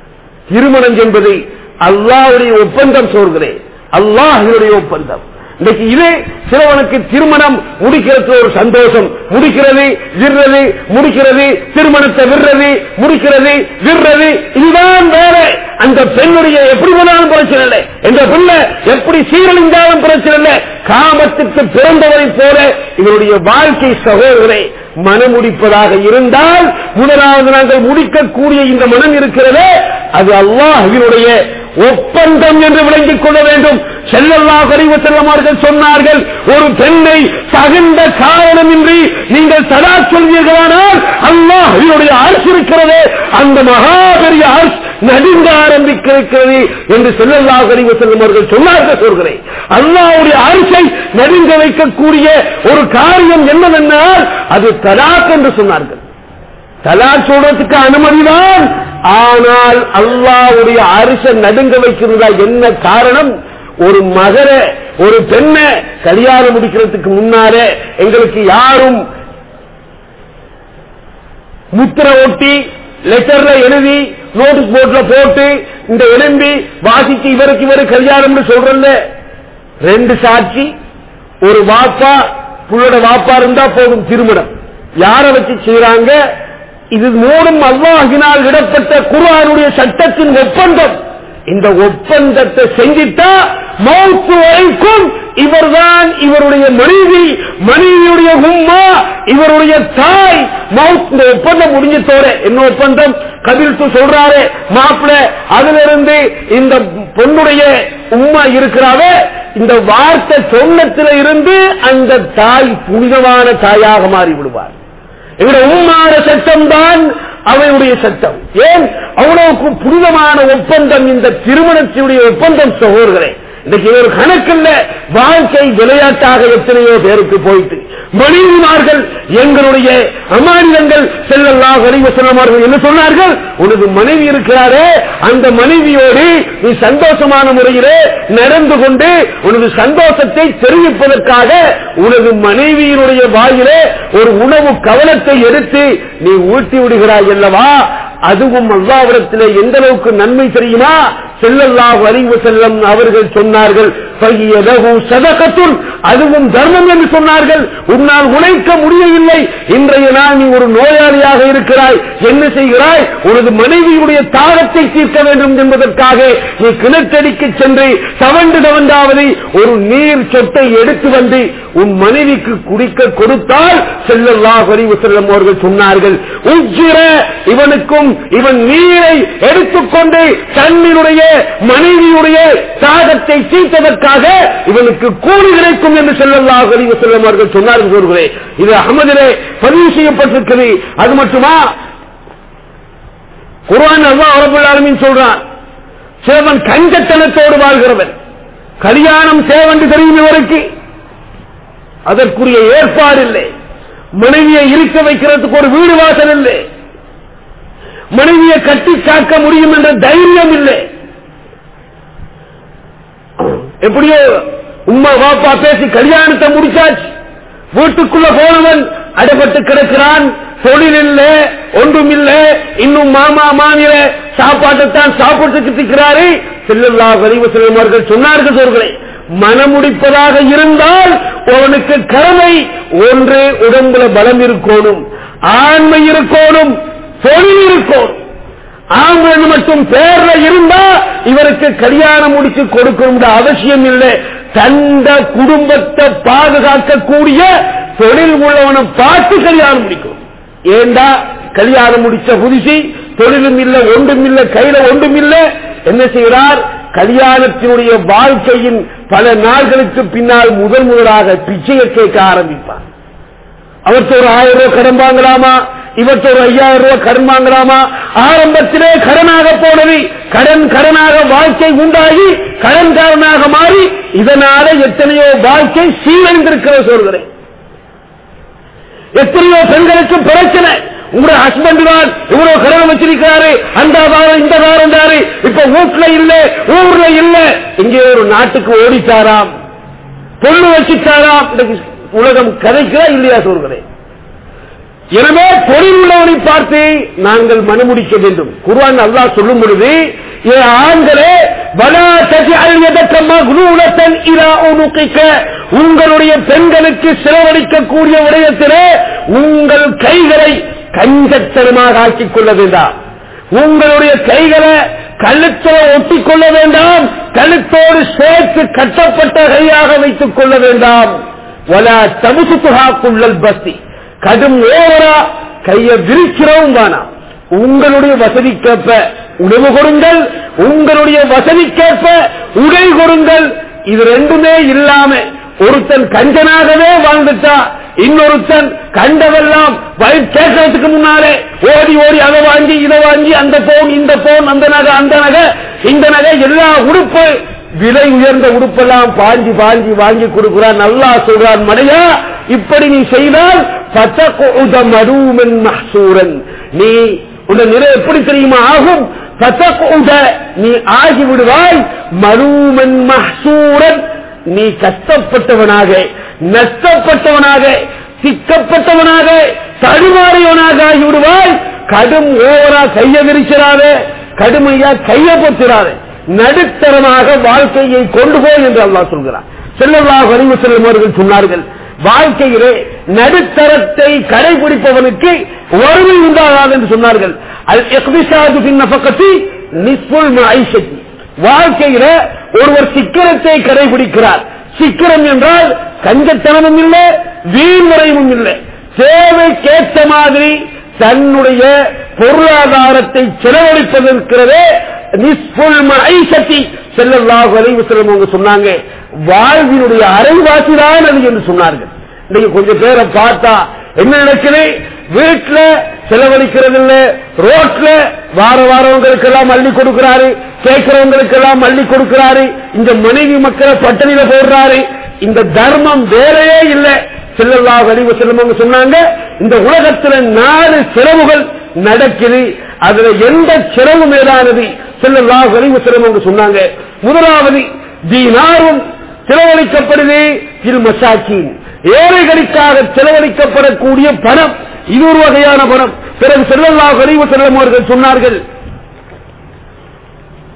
திருமணம் என்பது அல்லாஹ்வுடைய ஒப்பந்தம் சொல்கிறேன் அல்லாஹினுடைய ஒப்பந்தம் இன்னைக்கு இது சிலவனுக்கு திருமணம் முடிக்கிறது ஒரு சந்தோஷம் முடிக்கிறது விடுறது முடிக்கிறது திருமணத்தை விடுறது முடிக்கிறது விடுறது இதுதான் வேற அந்த பெண்ணுடைய எப்படி போனாலும் பிரச்சனை இல்லை இந்த பிள்ளை எப்படி சீரழிந்தாலும் பிரச்சனை இல்லை காமத்துக்கு பிறந்தவரை போல இவருடைய வாழ்க்கை சகோதரரை மனம் முடிப்பதாக இருந்தால் முதலாவது நாங்கள் முடிக்கக்கூடிய இந்த மனம் இருக்கிறதே அது அல்லாஹினுடைய ஒப்பந்தம் என்று விளங்கிக் கொள்ள வேண்டும் செல்லல்லா கறிவு செல்லமார்கள் சொன்னார்கள் ஒரு பெண்ணை தகுந்த காரணமின்றி நீங்கள் தடா சொல்வீர்களானால் அல்லாஹ் இதனுடைய அரசு இருக்கிறது அந்த மகாபெரிய அரசு நடுங்க ஆரம்பிக்க இருக்கிறது என்று செல்லல்லா கறிவு செல்லமார்கள் சொன்னார்கள் சொல்கிறேன் அல்லாவுடைய அரசை நடுங்க வைக்கக்கூடிய ஒரு காரியம் என்னவென்றால் அது தலாக் என்று சொன்னார்கள் தலாக் சொல்றதுக்கு அனுமதிதான் ஆனால் அல்லாவுடைய அரச நடுங்க வைக்கிறதா என்ன காரணம் ஒரு மகர ஒரு பெண்ணை கல்யாணம் முடிக்கிறதுக்கு முன்னாலே எங்களுக்கு யாரும் முத்திர ஒட்டி லெட்டர்ல எழுதி நோட்டீஸ் போர்ட்ல போட்டு இந்த எலும்பி வாசிச்சு இவருக்கு இவரு கல்யாணம் சொல்றல ரெண்டு சாட்சி ஒரு வாப்பா புள்ளோட வாப்பா இருந்தா போதும் திருமணம் யார வச்சு செய்யறாங்க இது மூணும் அல்லாஹினால் இடப்பட்ட குர்ஆனுடைய சட்டத்தின் ஒப்பந்தம் இந்த ஒப்பந்தத்தை செஞ்சிட்டா மௌத்து வரைக்கும் இவர்தான் இவருடைய மனைவி மனைவியுடைய உம்மா இவருடைய தாய் மவுத் இந்த ஒப்பந்தம் முடிஞ்சதோட என்ன ஒப்பந்தம் கபில் சொல்றாரு மாப்பிள்ள அதுல இருந்து இந்த பொண்ணுடைய உம்மா இருக்கிறாவே இந்த வார்த்தை சொன்னத்தில இருந்து அந்த தாய் புனிதமான தாயாக மாறி விடுவார் எங்களுடைய உம்மாட சட்டம் தான் அவையுடைய சட்டம் ஏன் அவ்வளவுக்கு புனிதமான ஒப்பந்தம் இந்த திருமணத்தினுடைய ஒப்பந்தம் சகோதரர்களே இன்னைக்கு ஒரு கணக்கில் வாழ்க்கை விளையாட்டாக எத்தனையோ பேருக்கு போயிட்டு மனைவிமார்கள் எங்களுடைய அமானிதங்கள் செல்லலாம் அறிவு செல்லமார்கள் என்ன சொன்னார்கள் உனது மனைவி இருக்கிறாரே அந்த மனைவியோடு நீ சந்தோஷமான முறையிலே நடந்து கொண்டு உனது சந்தோஷத்தை தெரிவிப்பதற்காக உனது மனைவியினுடைய வாயிலே ஒரு உணவு கவனத்தை எடுத்து நீ ஊட்டி விடுகிறாய் அல்லவா அதுவும் அல்லாவிடத்திலே எந்த அளவுக்கு நன்மை தெரியுமா செல்லல்லாஹு அறிவு செல்லம் அவர்கள் சொன்னார்கள் பகியதகு சதகத்துன் அதுவும் தர்மம் என்று சொன்னார்கள் உன்னால் உழைக்க முடியவில்லை இன்றைய நாள் நீ ஒரு நோயாளியாக இருக்கிறாய் என்ன செய்கிறாய் உனது மனைவியுடைய தாகத்தை தீர்க்க வேண்டும் என்பதற்காக நீ கிணற்றடிக்கு சென்று தவண்டு தவண்டாவது ஒரு நீர் சொட்டை எடுத்து வந்து உன் மனைவிக்கு குடிக்க கொடுத்தால் செல்லல்லா வரிவு செல்லும் அவர்கள் சொன்னார்கள் உஜ்ஜிர இவனுக்கும் இவன் நீரை எடுத்துக்கொண்டு தன்னினுடைய மனைவியுடைய தாகத்தை தீர்த்ததற்காக இவனுக்கு கூலி கிடைக்கும் என்று செல்லல்லா வரிவு செல்லும் அவர்கள் சொன்னார்கள் சொல்கிறே இது அகமதிலே பதிவு செய்யப்பட்டிருக்கிறது அது மட்டுமா குர்ஆன் அல்லாஹ் ரப்பல் ஆலமீன் சொல்றான் சேவன் கஞ்சத்தனத்தோடு வாழ்கிறவன் கல்யாணம் சேவன் தெரியும் இவருக்கு அதற்குரிய ஏற்பாடு இல்லை மனைவியை இருக்க வைக்கிறதுக்கு ஒரு வீடு வாசல் இல்லை மனைவியை கட்டி காக்க முடியும் என்ற தைரியம் இல்லை எப்படியோ உம்மா வாப்பா பேசி கல்யாணத்தை முடிச்சாச்சு வீட்டுக்குள்ள போனவன் அடைபட்டு கிடக்கிறான் தொழில் இல்ல ஒன்றும் இல்ல இன்னும் மாமா மாநில சாப்பாட்டைத்தான் சாப்பிட்டு திக்கிறாரு செல்லல்லா வரிவு செல்லுமார்கள் சொன்னார்கள் சோர்களே மனமுடிப்பதாக இருந்தால் அவனுக்கு கடமை ஒன்று உடம்புல பலம் இருக்கணும் ஆண்மை இருக்கணும் தொழில் இருக்கணும் ஆண்கள் மட்டும் பேர்ல இருந்தா இவருக்கு கல்யாணம் முடிச்சு கொடுக்கணும் அவசியம் இல்லை தந்த குடும்பத்தை பாதுகாக்கக்கூடிய தொழில் உள்ளவனை பார்த்து கல்யாணம் முடிக்கும் ஏண்டா கல்யாணம் முடிச்ச புதுசி தொழிலும் இல்ல ஒன்றும் இல்ல கையில ஒன்றும் இல்ல என்ன செய்கிறார் கல்யாணத்தினுடைய வாழ்க்கையின் பல நாள்களுக்கு பின்னால் முதல் முதலாக பிச்சையை கேட்க ஆரம்பிப்பார் அவர்கிட்ட ஒரு ஆயிரம் ரூபாய் கடன் வாங்கலாமா இவற்றை ஒரு ஐயாயிரம் ரூபாய் கடன் வாங்கலாமா ஆரம்பத்திலே கடனாக போனது கடன் கடனாக வாழ்க்கை உண்டாகி கடன்காரனாக மாறி இதனால எத்தனையோ வாழ்க்கை சீரழிந்திருக்கிற சொல்கிறேன் எத்தனையோ பெண்களுக்கு பிரச்சனை உங்களுடைய ஹஸ்பண்ட் தான் இவ்வளவு கடன் வச்சிருக்கிறாரு அந்த வாரம் இந்த வாரம் தாரு இப்ப வீட்டுல இல்ல ஊர்ல இல்ல இங்கே ஒரு நாட்டுக்கு ஓடித்தாராம் பொண்ணு வச்சுட்டாராம் இன்னைக்கு உலகம் கதைக்கிறா இல்லையா சொல்கிறேன் எனவே தொழில் உள்ளவனை பார்த்து நாங்கள் மனமுடிக்க வேண்டும் குர்ஆன் அல்லாஹ் சொல்லும் பொழுது ஏ ஆண்களே வலா தஜ்அல் யதக மக்லூலத்தன் இலா உனுகிக உங்களுடைய பெண்களுக்கு செலவழிக்கக்கூடிய விடயத்திலே உங்கள் கைகளை கஞ்சத்தனமாக ஆக்கிக் கொள்ள வேண்டாம் உங்களுடைய கைகளை கழுத்தில் ஒட்டிக் கொள்ள வேண்டாம் கழுத்தோடு சேர்த்து கட்டப்பட்ட கையாக வைத்துக் கொள்ள வேண்டாம் வலா தமுசுத்துகாக்குள்ளல் பஸ்தி கடும் ஓவரா கையை விரிக்கிறவும் வேணாம் உங்களுடைய வசதிக்கேற்ப உணவு கொடுங்கள் உங்களுடைய வசதிக்கேற்ப உடை கொடுங்கள் இது ரெண்டுமே இல்லாம ஒருத்தன் கஞ்சனாகவே வாழ்ந்துட்டா இன்னொருத்தன் கண்டவெல்லாம் வயிறு கேட்கறதுக்கு முன்னாலே ஓடி ஓடி அதை வாங்கி இதை வாங்கி அந்த போன் இந்த போன் அந்த நகை அந்த நகை இந்த நகை எல்லா உடுப்பு விலை உயர்ந்த உடுப்பெல்லாம் பாஞ்சி பாஞ்சி வாங்கி கொடுக்கிறான் நல்லா சொல்றான் மடையா இப்படி நீ செய்தால் பத்தகுத மருமன் மஹ்சூரன் நீ உன் நிலை எப்படி தெரியுமா ஆகும் பத்தகுத நீ ஆகி விடுவாய் மருமன் மஹ்சூரன் நீ கஷ்டப்பட்டவனாக நஷ்டப்பட்டவனாக சிக்கப்பட்டவனாக தடுமாறியவனாக ஆகிவிடுவாய் கடும் ஓவரா கைய விரிச்சிடாதே கடுமையா கைய பொத்திராதே நடுத்தரமாக வாழ்க்கையை கொண்டு போய் என்று அல்லாஹ் சொல்கிறார் செல்லல்லாஹ் அறிவு செல்லும் அவர்கள் சொன்னார்கள் வாழ்க்கையிலே நடுத்தரத்தை கடைபிடிப்பவனுக்கு வறுமை உண்டாகாது என்று சொன்னார்கள் அல் இக்திசாது பின் நஃபகத்தி நிஸ்புல் மஐஷத்தி வாழ்க்கையில ஒருவர் சிக்கனத்தை கடைபிடிக்கிறார் சிக்கனம் என்றால் கஞ்சத்தனமும் இல்லை வீண்முறையும் இல்லை தேவைக்கேற்ற மாதிரி தன்னுடைய பொருளாதாரத்தை செலவழிப்பதற்கிறதே நிஸ்புல் மஐஷத்தி செல்லல்லாஹு அலைஹி வஸல்லம் அவங்க சொன்னாங்க வாழ்வினுடைய அரைவாசிதான் அது என்று சொன்னார்கள் இன்னைக்கு கொஞ்சம் பேரை பார்த்தா என்ன நடக்குது வீட்டுல செலவழிக்கிறது இல்ல ரோட்ல வார வாரவங்களுக்கு எல்லாம் அள்ளி கொடுக்கிறாரு கேட்கிறவங்களுக்கு எல்லாம் அள்ளி கொடுக்கிறாரு இந்த மனைவி மக்களை பட்டணியில போடுறாரு இந்த தர்மம் வேறையே இல்லை செல்லல்லா வடிவ செல்லவங்க சொன்னாங்க இந்த உலகத்துல நாலு செலவுகள் நடக்குது அதுல எந்த செலவு மேலானது செல்லல்லா வடிவ செல்லவங்க சொன்னாங்க முதலாவது தீனாரும் செலவழிக்கப்படுது திரு மசாக்கின் ஏழைகளுக்காக செலவழிக்கப்படக்கூடிய பணம் இது ஒரு வகையான பணம் பிறகு செல்லல்லா வடிவ செல்லம் அவர்கள் சொன்னார்கள்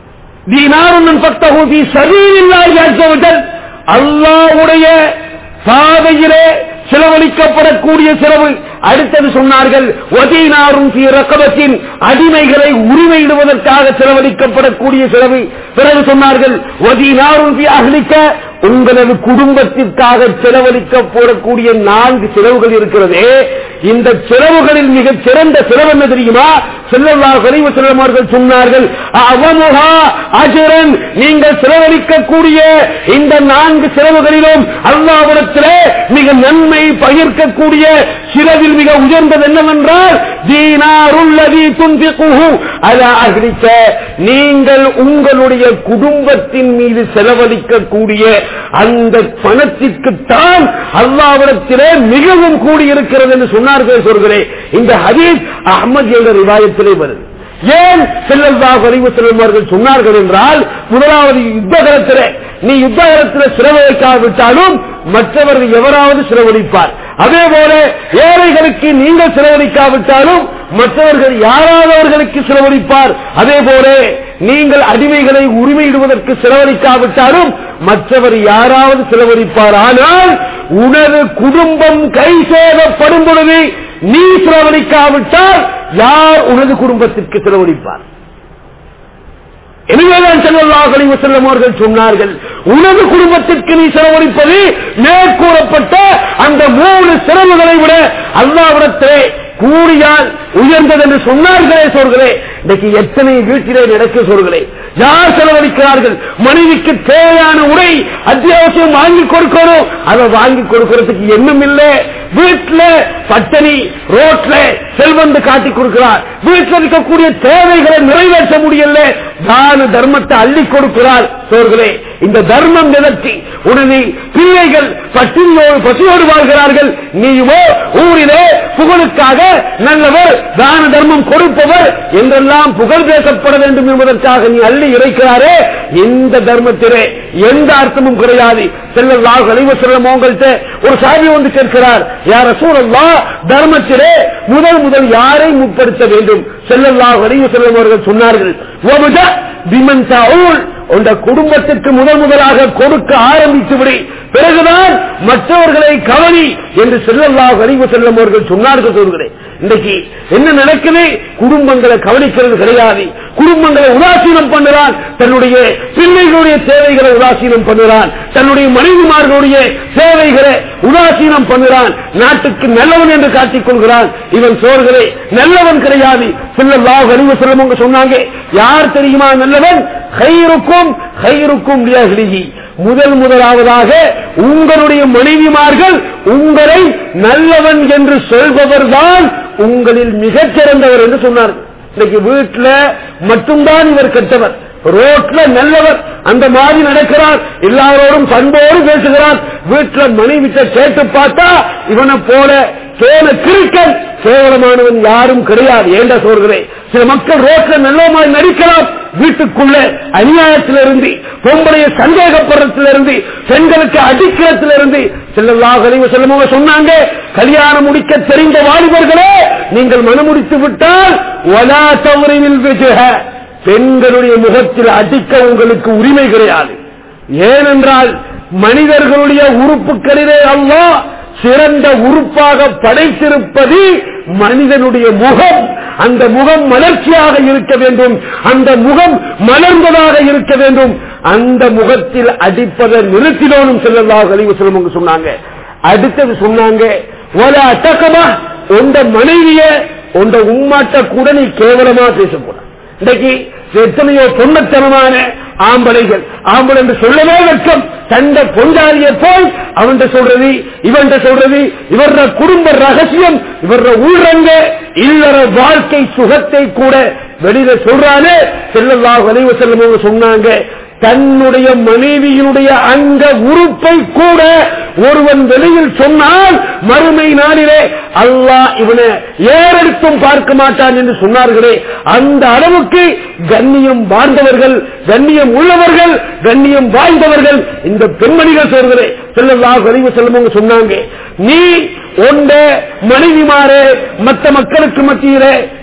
தீனாரும் பக்தகூதி சரீரில்லாய் அஜவஜல் அல்லாவுடைய பாதையிலே செலவழிக்கப்படக்கூடிய செலவு அடுத்தது சொன்னார்கள் ஒதீனாரும் ரக்கபத்தின் அடிமைகளை உரிமையிடுவதற்காக செலவழிக்கப்படக்கூடிய செலவு பிறகு சொன்னார்கள் ஒதீனாரும் அகலிக்க உங்களது குடும்பத்திற்காக செலவழிக்கப்படக்கூடிய நான்கு செலவுகள் இருக்கிறதே இந்த செலவுகளில் மிகச் சிறந்த செலவு என்ன தெரியுமா செல்லல்லா கழிவு செல்லமார்கள் சொன்னார்கள் அவமுகா அஜரன் நீங்கள் செலவழிக்கக்கூடிய இந்த நான்கு செலவுகளிலும் அல்லாவிடத்திலே மிக நன்மை பகிர்க்கக்கூடிய சிலவில் மிக உயர்ந்தது என்னவென்றால் தீனாருள்ளதி துன்பிக்குஹு அலா அஹ்லிக்க நீங்கள் உங்களுடைய குடும்பத்தின் மீது செலவழிக்கக்கூடிய அந்த பணத்திற்குத்தான் அல்லாவிடத்திலே மிகவும் கூடியிருக்கிறது என்று சொன்னார்கள் சொல்கிறேன் இந்த ஹதீஸ் அஹமது என்ற ரிவாயத்திலே வருது ஏன் செல்லல்லாஹ் அறிவு செல்லுமார்கள் சொன்னார்கள் என்றால் முதலாவது யுத்தகரத்திலே நீ யுத்தகரத்தில் சிரவழிக்காவிட்டாலும் மற்றவர்கள் எவராவது சிரவழிப்பார் அதே போல ஏழைகளுக்கு நீங்கள் சிரவழிக்காவிட்டாலும் மற்றவர்கள் யாராவது அவர்களுக்கு செலவழிப்பார் அதே போல நீங்கள் அடிமைகளை உரிமையிடுவதற்கு செலவழிக்காவிட்டாலும் மற்றவர் யாராவது செலவழிப்பார் ஆனால் உனது குடும்பம் கை சேதப்படும் பொழுது நீ செலவழிக்காவிட்டால் யார் உனது குடும்பத்திற்கு செலவழிப்பார் எனவேதான் செல்லல்லாஹ் செல்லும் அவர்கள் சொன்னார்கள் உனது குடும்பத்திற்கு நீ செலவழிப்பது மேற்கூறப்பட்ட அந்த மூணு செலவுகளை விட அல்லாவிடத்திலே கூடியால் உயர்ந்தது என்று சொன்னார்களே சொல்கிறே இன்னைக்கு எத்தனை வீட்டிலே நடக்க சொல்கிறே யார் செலவழிக்கிறார்கள் மனைவிக்கு தேவையான உடை அத்தியாவசியம் வாங்கி கொடுக்கணும் அதை வாங்கி கொடுக்கிறதுக்கு எண்ணம் இல்லை வீட்டில் பட்டணி ரோட்ல செல்வந்து காட்டி கொடுக்கிறார் வீட்டில் இருக்கக்கூடிய தேவைகளை நிறைவேற்ற முடியல தான தர்மத்தை அள்ளி கொடுக்கிறார் சோர்களே இந்த தர்மம் நிலத்தி உடனே பிள்ளைகள் பட்டினியோடு பசியோடு வாழ்கிறார்கள் நீயோ ஊரிலே புகழுக்காக நல்லவர் தான தர்மம் கொடுப்பவர் என்றெல்லாம் புகழ் பேசப்பட வேண்டும் என்பதற்காக நீ அள்ளி இறைக்கிறாரே இந்த தர்மத்திலே எந்த அர்த்தமும் கிடையாது செல்லல்லாஹ் அழிவு செல்லும் உங்கள்கிட்ட ஒரு சாமி வந்து கேட்கிறார் யார சூழல்லா தர்மத்திலே முதல் முதல் யாரை முற்படுத்த வேண்டும் செல்லல்லாஹ் அழிவு செல்லும் அவர்கள் சொன்னார்கள் பிமன் சாவுல் உண்ட குடும்பத்திற்கு முதல் முதலாக கொடுக்க ஆரம்பித்து விடு பிறகுதான் மற்றவர்களை கவனி என்று செல்லல்லாஹ் அறிவு செல்லும் அவர்கள் சொன்னார்கள் சொல்கிறேன் இன்றைக்கு என்ன நடக்குது குடும்பங்களை கவனிக்கிறது கிடையாது குடும்பங்களை உதாசீனம் பண்ணுறான் தன்னுடைய பிள்ளைகளுடைய தேவைகளை உதாசீனம் பண்ணுறான் தன்னுடைய மனைவிமார்களுடைய தேவைகளை உதாசீனம் பண்ணுறான் நாட்டுக்கு நல்லவன் என்று காட்டிக் கொள்கிறான் இவன் சோர்களே நல்லவன் கிடையாது செல்லல்லாஹ் அறிவு செல்லும் சொன்னாங்க யார் தெரியுமா நல்லவன் ஹைருக்கும் ஹைருக்கும் லியஹ்லிஹி முதல் முதலாவதாக உங்களுடைய மனைவிமார்கள் உங்களை நல்லவன் என்று சொல்பவர்தான் உங்களில் மிகச் சிறந்தவர் என்று சொன்னார் இன்னைக்கு வீட்டில் மட்டும்தான் இவர் கெட்டவர் ரோட்ல நல்லவர் அந்த மாதிரி நடக்கிறார் எல்லாரோடும் பண்போடு பேசுகிறார் வீட்டில் மனைவிட்ட கேட்டு பார்த்தா இவனை போல கேன கிரிக்கன் கேவலமானவன் யாரும் கிடையாது ஏண்ட சொல்கிறேன் சில மக்கள் ரோட்ல நல்லவமாய் நடிக்கலாம் வீட்டுக்குள்ள அநியாயத்திலிருந்து பொம்பளைய சந்தேகப்படுறதிலிருந்து பெண்களுக்கு அடிக்கிறதிலிருந்து செல்லல்லாஹ் செல்லமாக சொன்னாங்க கல்யாணம் முடிக்க தெரிந்த வாலிபர்களே நீங்கள் மனமுடித்து விட்டால் ஒலா தவறினில் விஜய பெண்களுடைய முகத்தில் அடிக்க உங்களுக்கு உரிமை கிடையாது ஏனென்றால் மனிதர்களுடைய உறுப்புகளிலே அல்லா சிறந்த உறுப்பாக படைத்திருப்பது மனிதனுடைய முகம் அந்த முகம் மலர்ச்சியாக இருக்க வேண்டும் அந்த முகம் மலர்ந்ததாக இருக்க வேண்டும் அந்த முகத்தில் அடிப்பதை நிறுத்தினோனும் செல்லதாக கழிவு செல்லும் சொன்னாங்க அடுத்தது சொன்னாங்க ஒரு அட்டக்கமா உண்ட மனைவிய உண்ட உம்மாட்ட கூட நீ கேவலமா பேசக்கூடாது இன்றைக்கு எத்தனையோ பொன்னத்தனமான ஆம்பளைகள் ஆம்பளை என்று சொல்லவே வெட்கம் தந்த பொண்டாரிய போய் அவன் சொல்றது இவன் சொல்றது இவர குடும்ப ரகசியம் இவர ஊரங்க இல்லற வாழ்க்கை சுகத்தை கூட வெளியில சொல்றானே செல்லல்லாஹ் வலிவு செல்லும் சொன்னாங்க தன்னுடைய மனைவியினுடைய அங்க உறுப்பை கூட ஒருவன் வெளியில் சொன்னால் மறுமை நாளிலே அல்லாஹ் இவனை ஏறெடுத்தும் பார்க்க மாட்டான் என்று சொன்னார்களே அந்த அளவுக்கு கண்ணியம் வாழ்ந்தவர்கள் கண்ணியம் உள்ளவர்கள் கண்ணியம் வாய்ந்தவர்கள் இந்த பெண்மணிகள் சொல்கிறே செல்லல்லாஹ் அறிவு செல்லும் சொன்னாங்க நீ உண்ட மனைவிமாரே மற்ற மக்களுக்கு மத்தியிலே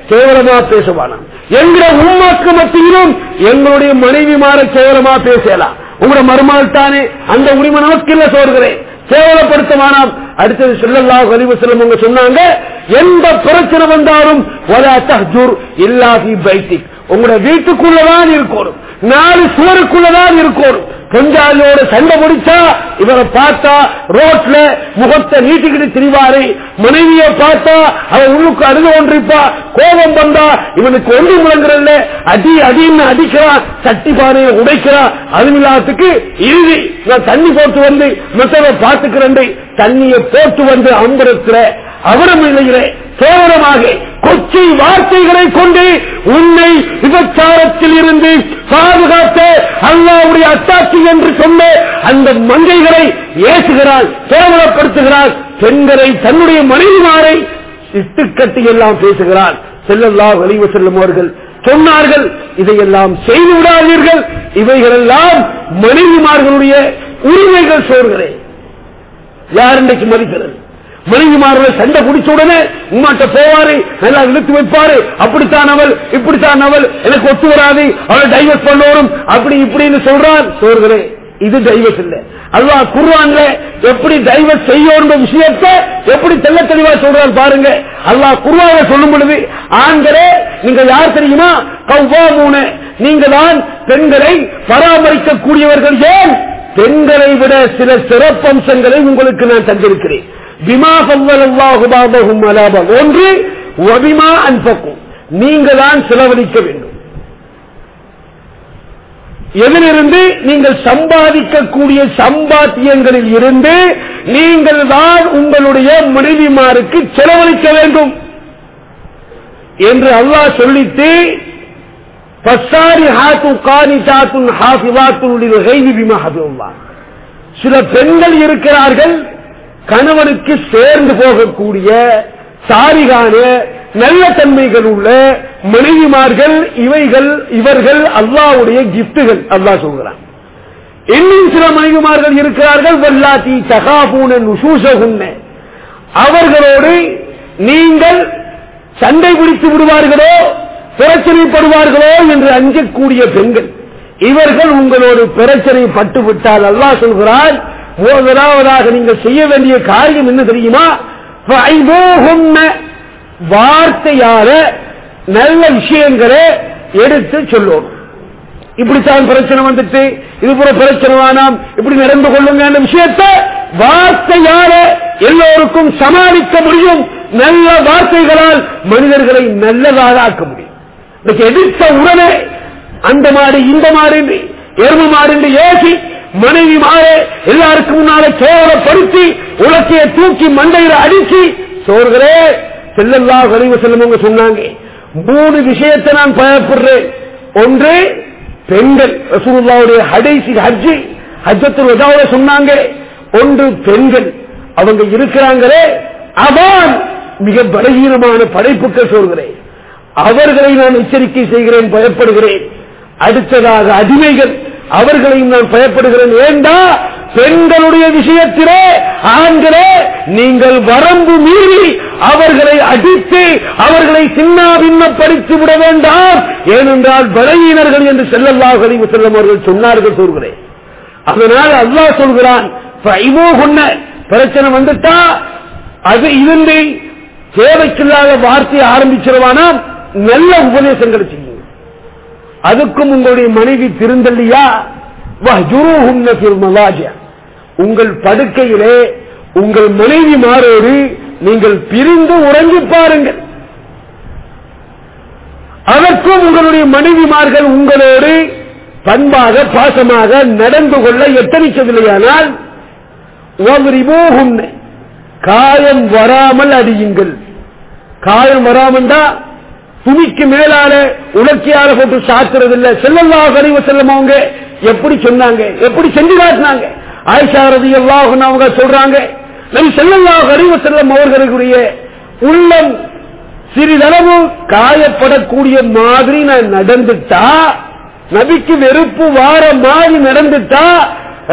கேவலமா பேசுவானாம் எங்கிற உண்மாக்கு மத்தியிலும் எங்களுடைய மனைவிமார கேவலமா பேசலாம் உங்களோட மருமாள் தானே அந்த உரிமை நமக்கு இல்ல சோறுகிறேன் கேவலப்படுத்தமானாம் அடுத்தது சொல்லல்லாஹு அலைஹி வஸல்லம் அவங்க சொன்னாங்க எந்த பிரச்சனை வந்தாலும் வலா தஹ்ஜுர் இல்லா ஃபீ பைத்திக் உங்களோட வீட்டுக்குள்ளதான் இருக்கணும் நாலு சுவருக்குள்ளதான் இருக்கணும் பொஞ்சாலியோட சண்டை முடிச்சா இவரை பார்த்தா ரோட்ல முகத்தை நீட்டிக்கிட்டு திரிவாரு மனைவிய பார்த்தா அவன் உள்ளுக்கு அழுது கொண்டிருப்பா கோபம் வந்தா இவனுக்கு ஒன்று முழங்குறல்ல அடி அடின்னு அடிக்கிறான் சட்டி பானையை உடைக்கிறான் அதுமில்லாத்துக்கு இறுதி நான் தண்ணி போட்டு வந்து மற்றவரை பார்த்துக்கிறேன் தண்ணியை போட்டு வந்து அம்புறத்துல அவரம் இல்லையிலே கேவலமாக கொச்சை வார்த்தைகளை கொண்டு உன்னை விபச்சாரத்தில் இருந்து பாதுகாத்த அல்லாவுடைய அத்தாட்சி என்று சொன்ன அந்த மங்கைகளை ஏசுகிறாள் கேவலப்படுத்துகிறாள் பெண்களை தன்னுடைய மனைவிமாரை இட்டுக்கட்டி எல்லாம் பேசுகிறாள் செல்லல்லா வலிவு செல்லும் அவர்கள் சொன்னார்கள் இதையெல்லாம் செய்து விடாதீர்கள் இவைகளெல்லாம் மனைவிமார்களுடைய உரிமைகள் சோறுகிறேன் யார் இன்றைக்கு மதிக்கிறது மனைவிமார்களை சண்டை குடிச்ச உடனே உமாட்ட போவாரு நல்லா இழுத்து வைப்பாரு அப்படித்தான் அவள் இப்படித்தான் அவள் எனக்கு ஒத்து வராது அவள் டைவர்ஸ் பண்ணோரும் அப்படி இப்படின்னு சொல்றான் சோர்களே இது டைவர்ஸ் இல்ல அல்லாஹ் குர்ஆன்ல எப்படி டைவர்ஸ் செய்யணும் விஷயத்தை எப்படி தெள்ள தெளிவா சொல்றான் பாருங்க அல்லாஹ் குர்ஆனை சொல்லும் பொழுது ஆண்களே நீங்க யார் தெரியுமா கவ்வாமூன நீங்க தான் பெண்களை பராமரிக்க கூடியவர்கள் ஏன் பெண்களை விட சில சிறப்பம்சங்களை உங்களுக்கு நான் தந்திருக்கிறேன் பிமா பல்லல்லாஹுபாபகும் அலாபம் ஒன்று ஒபிமா அன்பக்கும் நீங்க தான் செலவழிக்க வேண்டும் எதிலிருந்து நீங்கள் சம்பாதிக்கக்கூடிய சம்பாத்தியங்களில் இருந்து நீங்கள் தான் உங்களுடைய மனைவிமாருக்கு செலவழிக்க வேண்டும் என்று அல்லாஹ் சொல்லிட்டு பசாரி ஹாத்து காணி சாத்துன் ஹாஃபிவாத்துடைய கைவி பிமா ஹபிவா சில பெண்கள் இருக்கிறார்கள் கணவனுக்கு சேர்ந்து போகக்கூடிய சாரிகான நல்ல தன்மைகள் உள்ள மனைவிமார்கள் இவைகள் இவர்கள் அல்லாவுடைய கிப்டுகள் அல்லாஹ் சொல்கிறான் இன்னும் சில மனைவிமார்கள் இருக்கிறார்கள் வல்லாத்தி தகாபூன நுசூசகுன்ன அவர்களோடு நீங்கள் சண்டை பிடித்து விடுவார்களோ பிரச்சனைப்படுவார்களோ என்று அஞ்சக்கூடிய பெண்கள் இவர்கள் உங்களோடு பிரச்சனை பட்டு விட்டால் அல்லாஹ் சொல்கிறான் முதலாவதாக நீங்கள் செய்ய வேண்டிய காரியம் என்ன தெரியுமா வார்த்தையால நல்ல விஷயங்களை எடுத்து சொல்லணும் இப்படித்தான் பிரச்சனை வந்துட்டு இது போல பிரச்சனை வேணாம் இப்படி நடந்து கொள்ளுங்க விஷயத்தை வார்த்தையால எல்லோருக்கும் சமாளிக்க முடியும் நல்ல வார்த்தைகளால் மனிதர்களை நல்லதாக ஆக்க முடியும் இன்னைக்கு எதிர்த்த உடனே அந்த மாடு இந்த மாடு எரும மாடு என்று ஏசி மனைவி மாற எல்லாருக்கும் முன்னால கேவலப்படுத்தி உலக்கைய தூக்கி மண்டையில அடிச்சு சோர்களே செல்லல்லா கழிவு செல்லும் சொன்னாங்க மூணு விஷயத்தை நான் பயப்படுறேன் ஒன்று பெண்கள் ரசூலுல்லாவுடைய ஹடைசி ஹஜ்ஜி ஹஜ்ஜத்தில் வதாவோட சொன்னாங்க ஒன்று பெண்கள் அவங்க இருக்கிறாங்களே அவன் மிக பலகீனமான படைப்புகள் சொல்கிறேன் அவர்களை நான் எச்சரிக்கை செய்கிறேன் பயப்படுகிறேன் அடுத்ததாக அடிமைகள் அவர்களையும் நான் பயப்படுகிறேன் ஏண்டா பெண்களுடைய விஷயத்திலே ஆண்களே நீங்கள் வரம்பு மீறி அவர்களை அடித்து அவர்களை சின்ன பின்னப்படுத்தி விட வேண்டாம் ஏனென்றால் பலவீனர்கள் என்று செல்லல்லா கழிவு செல்லும் அவர்கள் சொன்னார்கள் சொல்கிறேன் அதனால் அல்லாஹ் சொல்கிறான் கொன்ன பிரச்சனை வந்துட்டா அது இருந்து தேவைக்கில்லாத வார்த்தையை ஆரம்பிச்சிருவானா நல்ல உபதேசங்களை செய்யுங்க அதுக்கும் உங்களுடைய மனைவி திருந்தல்லையா உங்கள் படுக்கையிலே உங்கள் மனைவி மாறோடு நீங்கள் பிரிந்து உறங்கி பாருங்கள் அதற்கும் உங்களுடைய மனைவிமார்கள் உங்களோடு பண்பாக பாசமாக நடந்து கொள்ள எத்தனிக்கவில்லையானால் காயம் வராமல் அடியுங்கள் காயம் வராமண்டா துணிக்கு மேலால உணர்ச்சியால போட்டு சாத்துறது இல்ல செல்லல்லா கழிவு செல்லும் அவங்க எப்படி சொன்னாங்க எப்படி செஞ்சு காட்டினாங்க ஆயிஷா ரதி எல்லாம் அவங்க சொல்றாங்க நம் செல்லல்லா கழிவு செல்லும் அவர்களுடைய உள்ளம் சிறிதளவு காயப்படக்கூடிய மாதிரி நான் நடந்துட்டா நபிக்கு வெறுப்பு வார மாதிரி நடந்துட்டா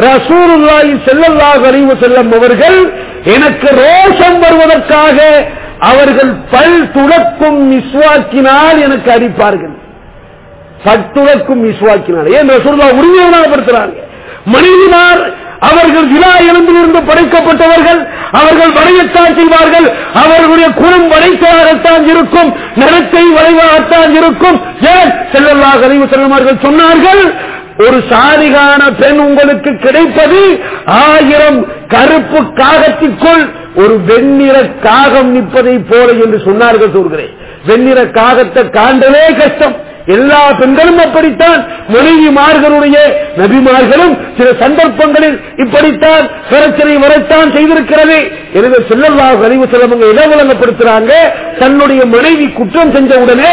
ரசூருல்லாஹி செல்லல்லாஹு அலைஹி வஸல்லம் அவர்கள் எனக்கு ரோஷம் வருவதற்காக அவர்கள் பல் துளக்கும் மிஸ்வாக்கினால் எனக்கு அடிப்பார்கள் பட்டுளக்கும் மிஸ்வாக்கினால் ஏன் ரசூல்லா உரிமையாளப்படுத்துறாங்க மனைவிமார் அவர்கள் விழா எலும்பிலிருந்து படைக்கப்பட்டவர்கள் அவர்கள் வளையத்தான் செய்வார்கள் அவர்களுடைய குணம் வளைத்ததாகத்தான் இருக்கும் நிறத்தை வளைவாகத்தான் இருக்கும் ஏன் செல்லல்லாக அறிவு செல்லுமார்கள் சொன்னார்கள் ஒரு சாதிகான பெண் உங்களுக்கு கிடைப்பது ஆயிரம் கருப்பு காகத்திற்குள் ஒரு வெண்ணிற காகம் நிற்பதை போல என்று சொன்னார்கள் சொல்கிறேன் வெண்ணிற காகத்தை காண்டவே கஷ்டம் எல்லா பெண்களும் அப்படித்தான் மனைவிமார்களுடைய நபிமார்களும் சில சந்தர்ப்பங்களில் இப்படித்தான் பிரச்சனை வரத்தான் செய்திருக்கிறது எனவே செல்லல்லாஹ் அறிவு செல்லவங்க இடம் வழங்கப்படுத்துறாங்க தன்னுடைய மனைவி குற்றம் செஞ்ச உடனே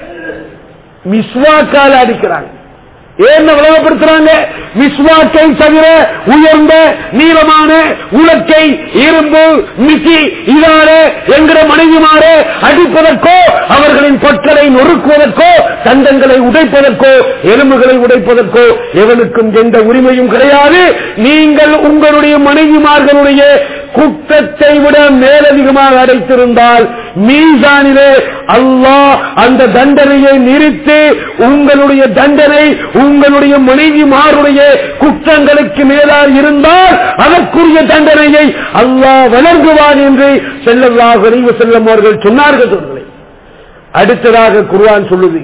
மிஸ்வாக்கால அடிக்கிறாங்க ஏன் விளங்கப்படுத்துறாங்க மிஸ்வாக்கை தவிர உயர்ந்த நீளமான உலக்கை இரும்பு மிசி இதாரே என்கிற மனைவிமாறு அடிப்பதற்கோ அவர்களின் பொற்களை நொறுக்குவதற்கோ தந்தங்களை உடைப்பதற்கோ எலும்புகளை உடைப்பதற்கோ எவனுக்கும் எந்த உரிமையும் கிடையாது நீங்கள் உங்களுடைய மனைவிமார்களுடைய குற்றத்தை விட மேலதிகமாக அடைத்திருந்தால் மீசானிலே அல்லாஹ் அந்த தண்டனையை நிறுத்தி உங்களுடைய தண்டனை உங்களுடைய மனைவிமாருடைய குற்றங்களுக்கு மேலால் இருந்தால் அதற்குரிய தண்டனையை அல்லாஹ் வழங்குவான் என்று செல்லல்லாஹ் அறிவு செல்லும் அவர்கள் சொன்னார்கள் சொல்களை அடுத்ததாக குர்ஆன் சொல்லுது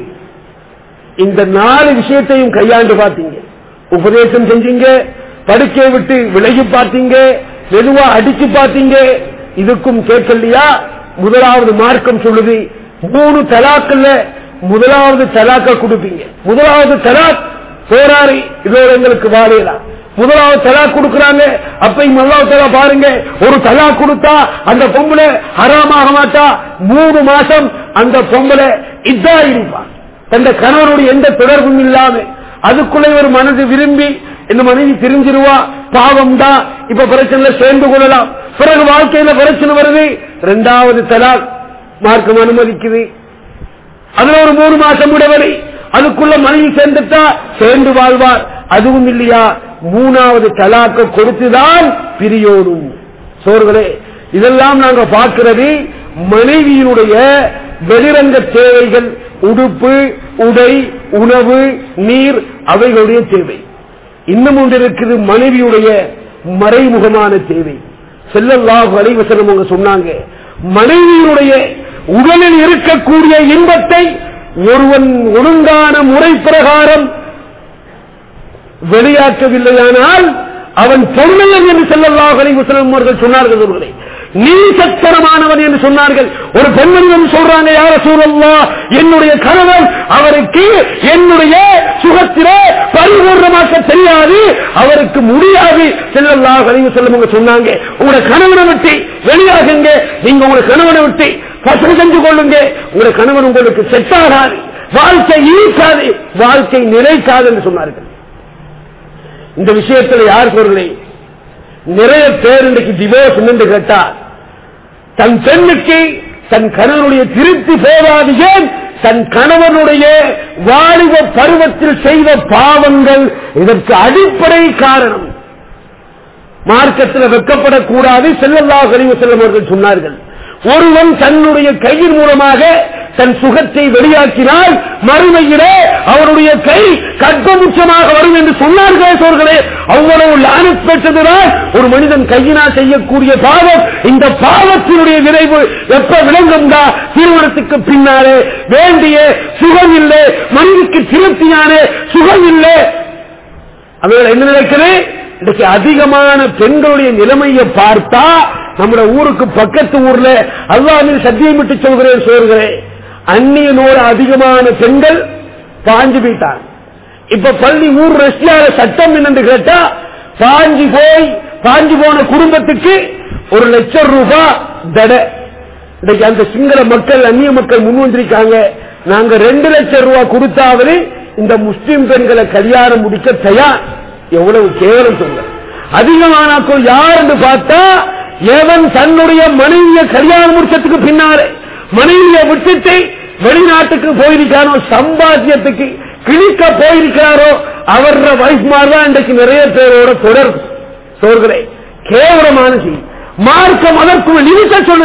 இந்த நாலு விஷயத்தையும் கையாண்டு பார்த்தீங்க உபதேசம் செஞ்சீங்க படுக்கை விட்டு விலகி பார்த்தீங்க மெதுவா அடிச்சு பார்த்தீங்க இதுக்கும் கேட்கலையா முதலாவது மார்க்கம் சொல்லுது மூணு தலாக்கல்ல முதலாவது தலாக்க கொடுப்பீங்க முதலாவது தலாக் போராடி இதோட எங்களுக்கு வாழையலாம் முதலாவது தலா கொடுக்கறாங்க அப்பையும் அல்லாஹ் தலா பாருங்க ஒரு தலா கொடுத்தா அந்த பொம்பளை ஹராமாக மாட்டா மூணு மாசம் அந்த பொம்பளை இதா இருப்பான் தந்த கணவனுடைய எந்த தொடர்பும் இல்லாம அதுக்குள்ளே ஒரு மனது விரும்பி இந்த மனைவி பிரிஞ்சிருவா பாவம் தான் இப்ப பிரச்சனை சேர்ந்து கொள்ளலாம் பிறகு வாழ்க்கையில பிரச்சனை வருது இரண்டாவது தலாக் மார்க்கம் அனுமதிக்குது அதுல ஒரு மூணு மாசம் விடவரை அதுக்குள்ள மனைவி சேர்ந்துட்டா சேர்ந்து வாழ்வார் அதுவும் இல்லையா மூணாவது தலாக்க கொடுத்துதான் பிரியோடும் சோர்களே இதெல்லாம் நாங்க பார்க்கிறது மனைவியினுடைய வெளிரங்க தேவைகள் உடுப்பு உடை உணவு நீர் அவைகளுடைய தேவை இன்னும் ஒன்று இருக்குது மனைவியுடைய மறைமுகமான தேவை செல்லல்லாஹு அலைவசனம் அவங்க சொன்னாங்க மனைவியினுடைய உடலில் இருக்கக்கூடிய இன்பத்தை ஒருவன் ஒழுங்கான முறை பிரகாரம் வெளியாக்கவில்லையானால் அவன் பொன்மையன் என்று செல்லல்லாஹ் அலைவசனம் அவர்கள் சொன்னார்கள் ஒருவரை நீ சத்தரமானவன் என்று சொன்னார்கள் ஒரு பெண்மணியும் சொல்றாங்க யார சூழல்லா என்னுடைய கணவன் அவருக்கு என்னுடைய சுகத்திலே பரிபூர்ணமாக்க தெரியாது அவருக்கு முடியாது செல்லல்லா கழிவு செல்லும் சொன்னாங்க உங்களோட கணவனை விட்டு வெளியாகுங்க நீங்க உங்களோட கணவனை விட்டு பசங்க செஞ்சு கொள்ளுங்க உங்களோட கணவன் உங்களுக்கு செட் ஆகாது வாழ்க்கை ஈர்க்காது வாழ்க்கை நிலைக்காது என்று சொன்னார்கள் இந்த விஷயத்தில் யார் பொருளை நிறைய பேர் இன்றைக்கு டிவோர்ஸ் என்று கேட்டார் தன் பெண்ணுக்கு தன் கணவனுடைய திருப்தி போதாது ஏன் தன் கணவனுடைய வாலிப பருவத்தில் செய்த பாவங்கள் இதற்கு அடிப்படை காரணம் மார்க்கத்தில் வெக்கப்படக்கூடாது செல்லல்லா கழிவு செல்லும் அவர்கள் சொன்னார்கள் ஒருவன் தன்னுடைய கையின் மூலமாக தன் சுகத்தை வெளியாக்கினால் மறுமையிலே அவருடைய கை கற்பமுச்சமாக வரும் என்று சொன்னார்களே சோர்களே அவ்வளவு லானத் பெற்றதுதான் ஒரு மனிதன் கையினால் செய்யக்கூடிய பாவம் இந்த பாவத்தினுடைய விளைவு எப்ப விளங்கும்டா திருமணத்துக்கு பின்னாலே வேண்டிய சுகம் இல்லை மனிதனுக்கு திருப்தியான சுகம் இல்லை அவர்கள் என்ன நினைக்கிறது இன்னைக்கு அதிகமான பெண்களுடைய நிலைமையை பார்த்தா நம்முடைய ஊருக்கு பக்கத்து ஊர்ல அல்லாமல் சத்தியம் விட்டு சொல்கிறேன் சொல்கிறேன் அந்நியனோட அதிகமான பெண்கள் பாஞ்சு போயிட்டாங்க இப்ப பள்ளி ஊர் ரஷ்யால சட்டம் என்னன்னு கேட்டா பாஞ்சு போய் பாஞ்சு போன குடும்பத்துக்கு ஒரு லட்சம் ரூபாய் தடை இன்னைக்கு அந்த சிங்கள மக்கள் அந்நிய மக்கள் முன் வந்திருக்காங்க நாங்க ரெண்டு லட்சம் ரூபாய் கொடுத்தாவது இந்த முஸ்லிம் பெண்களை கல்யாணம் முடிக்க தயார் எவ்வளவு கேவலம் சொல்ல அதிகமானாக்கள் யார் என்று பார்த்தா எவன் தன்னுடைய மனைவியை கல்யாணம் முடிச்சதுக்கு பின்னாலே மனைவியை விட்டுட்டு வெளிநாட்டுக்கு போயிருக்காரோ சம்பாத்தியத்துக்கு கிழிக்க போயிருக்கிறாரோ அவர வைஃப் தான் இன்றைக்கு நிறைய பேரோட தொடர்பு சோர்களே கேவலமான செய்தி மார்க்கம் அதற்கு நிமிஷம் சொல்லுது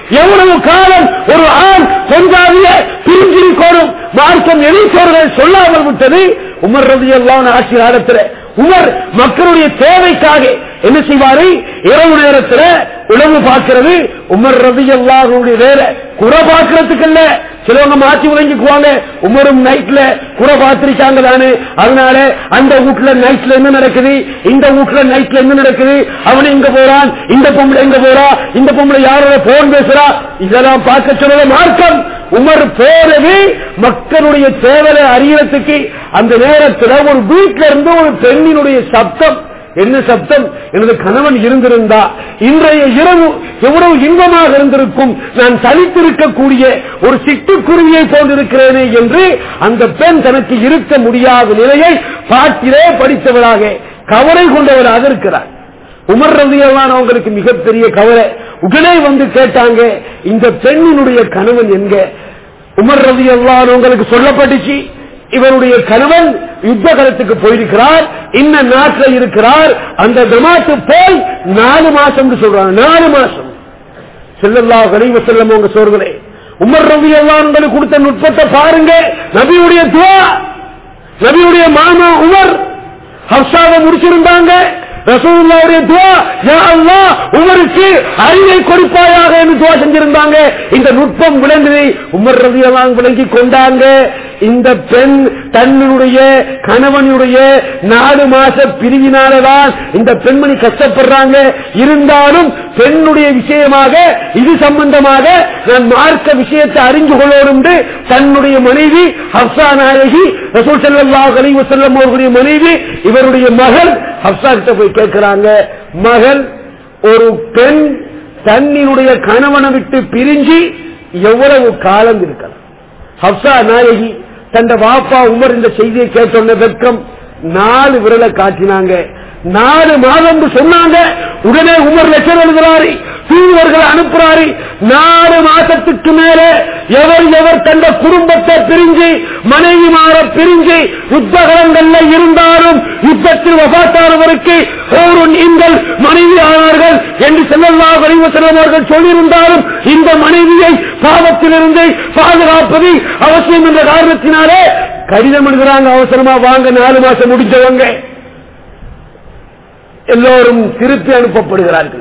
எவ்வளவு காலம் ஒரு ஆண் கொஞ்சாவிய பிரிஞ்சிருக்கணும் மார்க்கம் எதிர்த்தவர்கள் சொல்லாமல் விட்டது உமர் ரவி எல்லாம் ஆட்சி காலத்தில் உமர் மக்களுடைய தேவைக்காக என்ன செய்வாரு இரவு நேரத்தில் உணவு பார்க்கிறது உமர் ரவி எல்லாருடைய வேலை குறை பார்க்கறதுக்கு இல்ல சிலவங்க மாற்றி விளங்கிக்குவாங்க உமரும் நைட்ல குறை பார்த்திருக்காங்க தானே அதனால அந்த வீட்டுல நைட்ல என்ன நடக்குது இந்த வீட்டுல நைட்ல என்ன நடக்குது அவன் எங்க போறான் இந்த பொம்பளை எங்க போறா இந்த பொம்பளை யாரோட போன் பேசுறா இதெல்லாம் பார்க்க சொல்ல மார்க்கம் உமர் போறது மக்களுடைய தேவலை அறியறதுக்கு அந்த நேரத்தில் ஒரு வீட்டில இருந்து ஒரு பெண்ணினுடைய சப்தம் என்ன சப்தம் எனது கணவன் இருந்திருந்தா இன்றைய இரவு எவ்வளவு இன்பமாக இருந்திருக்கும் நான் தனித்திருக்கக்கூடிய ஒரு சிட்டுக்குருவியை போன்றிருக்கிறேனே என்று அந்த பெண் தனக்கு இருக்க முடியாத நிலையை பாட்டிலே படித்தவராக கவலை கொண்டவராக இருக்கிறார் உமர் ரவியெல்லாம் அவங்களுக்கு மிகப்பெரிய கவலை உடனே வந்து கேட்டாங்க இந்த பெண்ணினுடைய கணவன் என்க உமர் ரவி எல்லாம் உங்களுக்கு சொல்லப்பட்டுச்சு இவருடைய கணவன் யுத்த களத்துக்கு போயிருக்கிறார் இன்ன நாட்டில் இருக்கிறார் அந்த ஜமாத்து போய் நாலு மாசம் சொல்றாங்க நாலு மாசம் செல்லல்லா கனிவ செல்லம் உங்க சோர்களே உமர் ரவி எல்லாம் உங்களுக்கு கொடுத்த நுட்பத்தை பாருங்க நபியுடைய துவா நபியுடைய மாமா உமர் ஹர்ஷாவை முடிச்சிருந்தாங்க ரசூலுல்லாவுடைய துவா யா அல்லாஹ் உமருக்கு அறிவை கொடுப்பாயாக என்று துவா செஞ்சிருந்தாங்க இந்த நுட்பம் விளங்குது உமர் ரதியெல்லாம் விளங்கி கொண்டாங்க இந்த பெண் தன்னுடைய கணவனுடைய நாலு மாச பிரிவினாலதான் இந்த பெண்மணி கஷ்டப்படுறாங்க இருந்தாலும் பெண்ணுடைய விஷயமாக இது சம்பந்தமாக நான் மார்க்க விஷயத்தை அறிந்து கொள்ளோம் தன்னுடைய மனைவி ஹப்சா நாயகி ரசூல் செல்லல்லாஹ் அலைஹி வஸல்லம் அவர்களுடைய மனைவி இவருடைய மகள் ஹப்சா கிட்ட போய் கேட்கிறாங்க மகள் ஒரு பெண் தன்னினுடைய கணவனை விட்டு பிரிஞ்சு எவ்வளவு காலம் இருக்கலாம் ஹப்சா நாயகி தந்த வாப்பா உமர் இந்த செய்தியை கேட்டோன்ன வெட்கம் நாலு விரலை காட்டினாங்க நாலு மாதம் சொன்னாங்க உடனே உமர் லட்சம் எழுதுறாரு தூதுவர்கள் அனுப்புறாரு நாலு மாசத்துக்கு மேல எவர் எவர் தந்த குடும்பத்தை பிரிஞ்சு மனைவி மாற பிரிஞ்சு யுத்தகலங்கள்ல இருந்தாலும் யுத்தத்தில் வபாத்தானவருக்கு ஒரு நீங்கள் மனைவி ஆனார்கள் என்று செல்லல்லா வலிவசலம் அவர்கள் சொல்லியிருந்தாலும் இந்த மனைவியை பாவத்திலிருந்து பாதுகாப்பது அவசியம் என்ற காரணத்தினாலே கடிதம் எழுதுறாங்க அவசரமா வாங்க நாலு மாசம் முடிஞ்சவங்க எல்லோரும் திருப்பி அனுப்பப்படுகிறார்கள்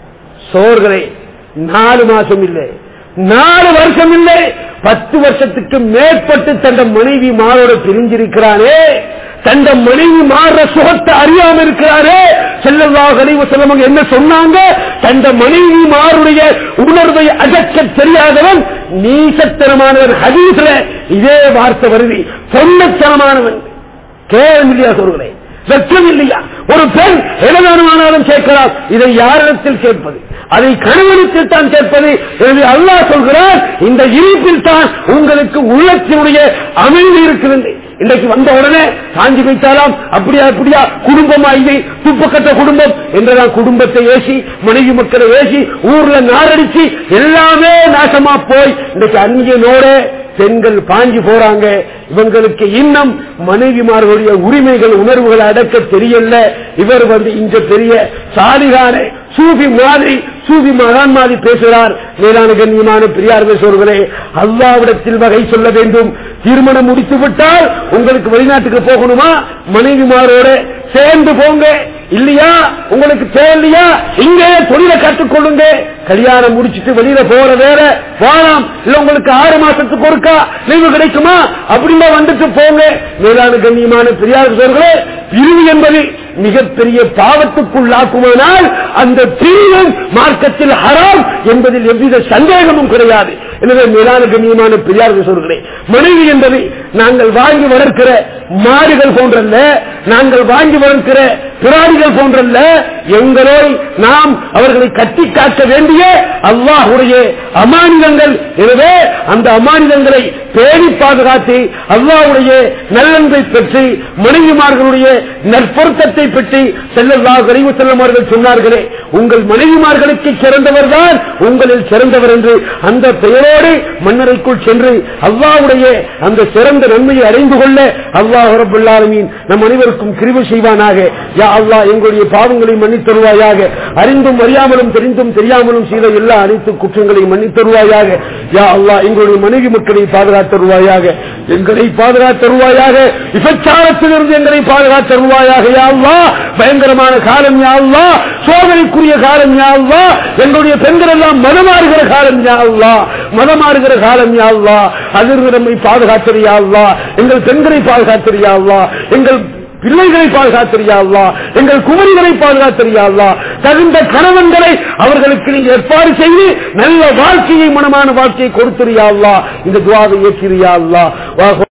சோர்களே நாலு மாசம் இல்லை நாலு வருஷம் இல்லை பத்து வருஷத்துக்கு மேற்பட்டு தந்த மனைவி மாறோட பிரிஞ்சிருக்கிறானே தந்த மனைவி மாற சுகத்தை அறியாம இருக்கிறாரே செல்லவா கழிவு செல்லவங்க என்ன சொன்னாங்க தந்த மனைவி மாருடைய உணர்வை அகற்ற தெரியாதவன் நீசத்தனமானவன் ஹதீஸ்ல இதே வார்த்தை வருது சொன்னத்தனமானவன் கேவலம் இல்லையா சொல்கிறேன் வெற்றம் இல்லையா ஒரு பெண் எவ்வளவானாலும் கேட்கலாம் இதை யாரிடத்தில் கேட்பது அதை கணவனுக்கு தான் கேட்பது எனவே அல்லாஹ் சொல்கிறார் இந்த இருப்பில் தான் உங்களுக்கு உள்ளத்தினுடைய அமைதி இருக்கிறது இன்றைக்கு வந்த உடனே காஞ்சி வைத்தாலாம் அப்படியா அப்படியா குடும்பமா இது துப்புக்கட்ட குடும்பம் என்றெல்லாம் குடும்பத்தை ஏசி மனைவி மக்களை ஏசி ஊர்ல நாரடிச்சு எல்லாமே நாசமா போய் இன்றைக்கு அந்நியனோட பெண்கள் பாஞ்சு போறாங்க இவங்களுக்கு இன்னும் மனைவிமார்களுடைய உரிமைகள் உணர்வுகளை அடக்க தெரியல இவர் வந்து இந்த பெரிய சாலிகான சூபி மாதிரி சூபி மகான் மாதிரி பேசுகிறார் மேலான கண்ணியமான பெரியார் பேசுவர்களே அல்லாவிடத்தில் வகை சொல்ல வேண்டும் திருமணம் முடித்து விட்டால் உங்களுக்கு வெளிநாட்டுக்கு போகணுமா மனைவிமாரோட சேர்ந்து போங்க இல்லையா உங்களுக்கு தேவையா இங்கே தொழிலை கற்றுக்கொள்ளுங்க கல்யாணம் முடிச்சிட்டு வெளியில போற வேற போலாம் இல்ல உங்களுக்கு ஆறு மாசத்துக்கு ஒருக்கா லீவு கிடைக்குமா அப்படின்னா வந்துட்டு போங்க மேலான கண்ணியமான பெரியார் சோர்களே பிரிவு என்பது மிகப்பெரிய பாவத்துக்குள்ளாக்குமானால் அந்த பிரிவும் மார்க்கத்தில் ஹராம் என்பதில் எவ்வித சந்தேகமும் கிடையாது எனவே மேலான கண்ணியமான பெரியார் சோர்களே மனைவி என்பது நாங்கள் வாங்கி வளர்க்கிற மாடுகள் போன்றல்ல நாங்கள் வாங்கி வளர்க்கிற பிராணிகள் போன்றல்ல எங்களோய் நாம் அவர்களை கட்டி காக்க வேண்டிய அல்லாஹுடைய அமானிதங்கள் எனவே அந்த அமானிதங்களை பேணி பாதுகாத்து அல்லாஹுடைய நல்லன்பை பெற்று மனைவிமார்களுடைய நற்பொருத்தத்தை பெற்று செல்லல்லா அறிவு செல்லமார்கள் சொன்னார்களே உங்கள் மனைவிமார்களுக்கு சிறந்தவர் தான் உங்களில் சிறந்தவர் என்று அந்த பெயரோடு மன்னரைக்குள் சென்று அல்லாவுடைய அந்த சிறந்த நன்மையை அறிந்து கொள்ள அல்லாஹ் ரபுல்லாலுமீன் நம் அனைவருக்கும் கிருபை செய்வானாக யா அல்லாஹ் எங்களுடைய பாவங்களை மன்னி மன்னித்தருவாயாக அறிந்தும் அறியாமலும் தெரிந்தும் தெரியாமலும் செய்த எல்லா அனைத்து குற்றங்களையும் மன்னித்தருவாயாக யா அல்லாஹ் எங்களுடைய மனைவி மக்களை பாதுகாத்தருவாயாக எங்களை பாதுகாத்தருவாயாக விபச்சாரத்திலிருந்து எங்களை பாதுகாத்தருவாயாக யா அல்லாஹ் பயங்கரமான காலம் யா அல்லாஹ் சோதனைக்குரிய காலம் யா அல்லாஹ் எங்களுடைய பெண்கள் எல்லாம் மதமாறுகிற காலம் யா அல்லாஹ் மதமாறுகிற காலம் யா அல்லாஹ் அதிர்ந்து நம்மை பாதுகாத்தறியா அல்லாஹ் எங்கள் பெண்களை பாதுகாத்தறியா அல்லாஹ் எங்கள் பிள்ளைகளை பாதுகாத்தறியா அல்லா எங்கள் குமரிகளை பாதுகாத்தறியா அல்லா தகுந்த கணவன்களை அவர்களுக்கு நீ ஏற்பாடு செய்து நல்ல வாழ்க்கையை மனமான வாழ்க்கையை கொடுத்திரியா அல்லா இந்த துவாவை ஏற்றிரியா அல்லா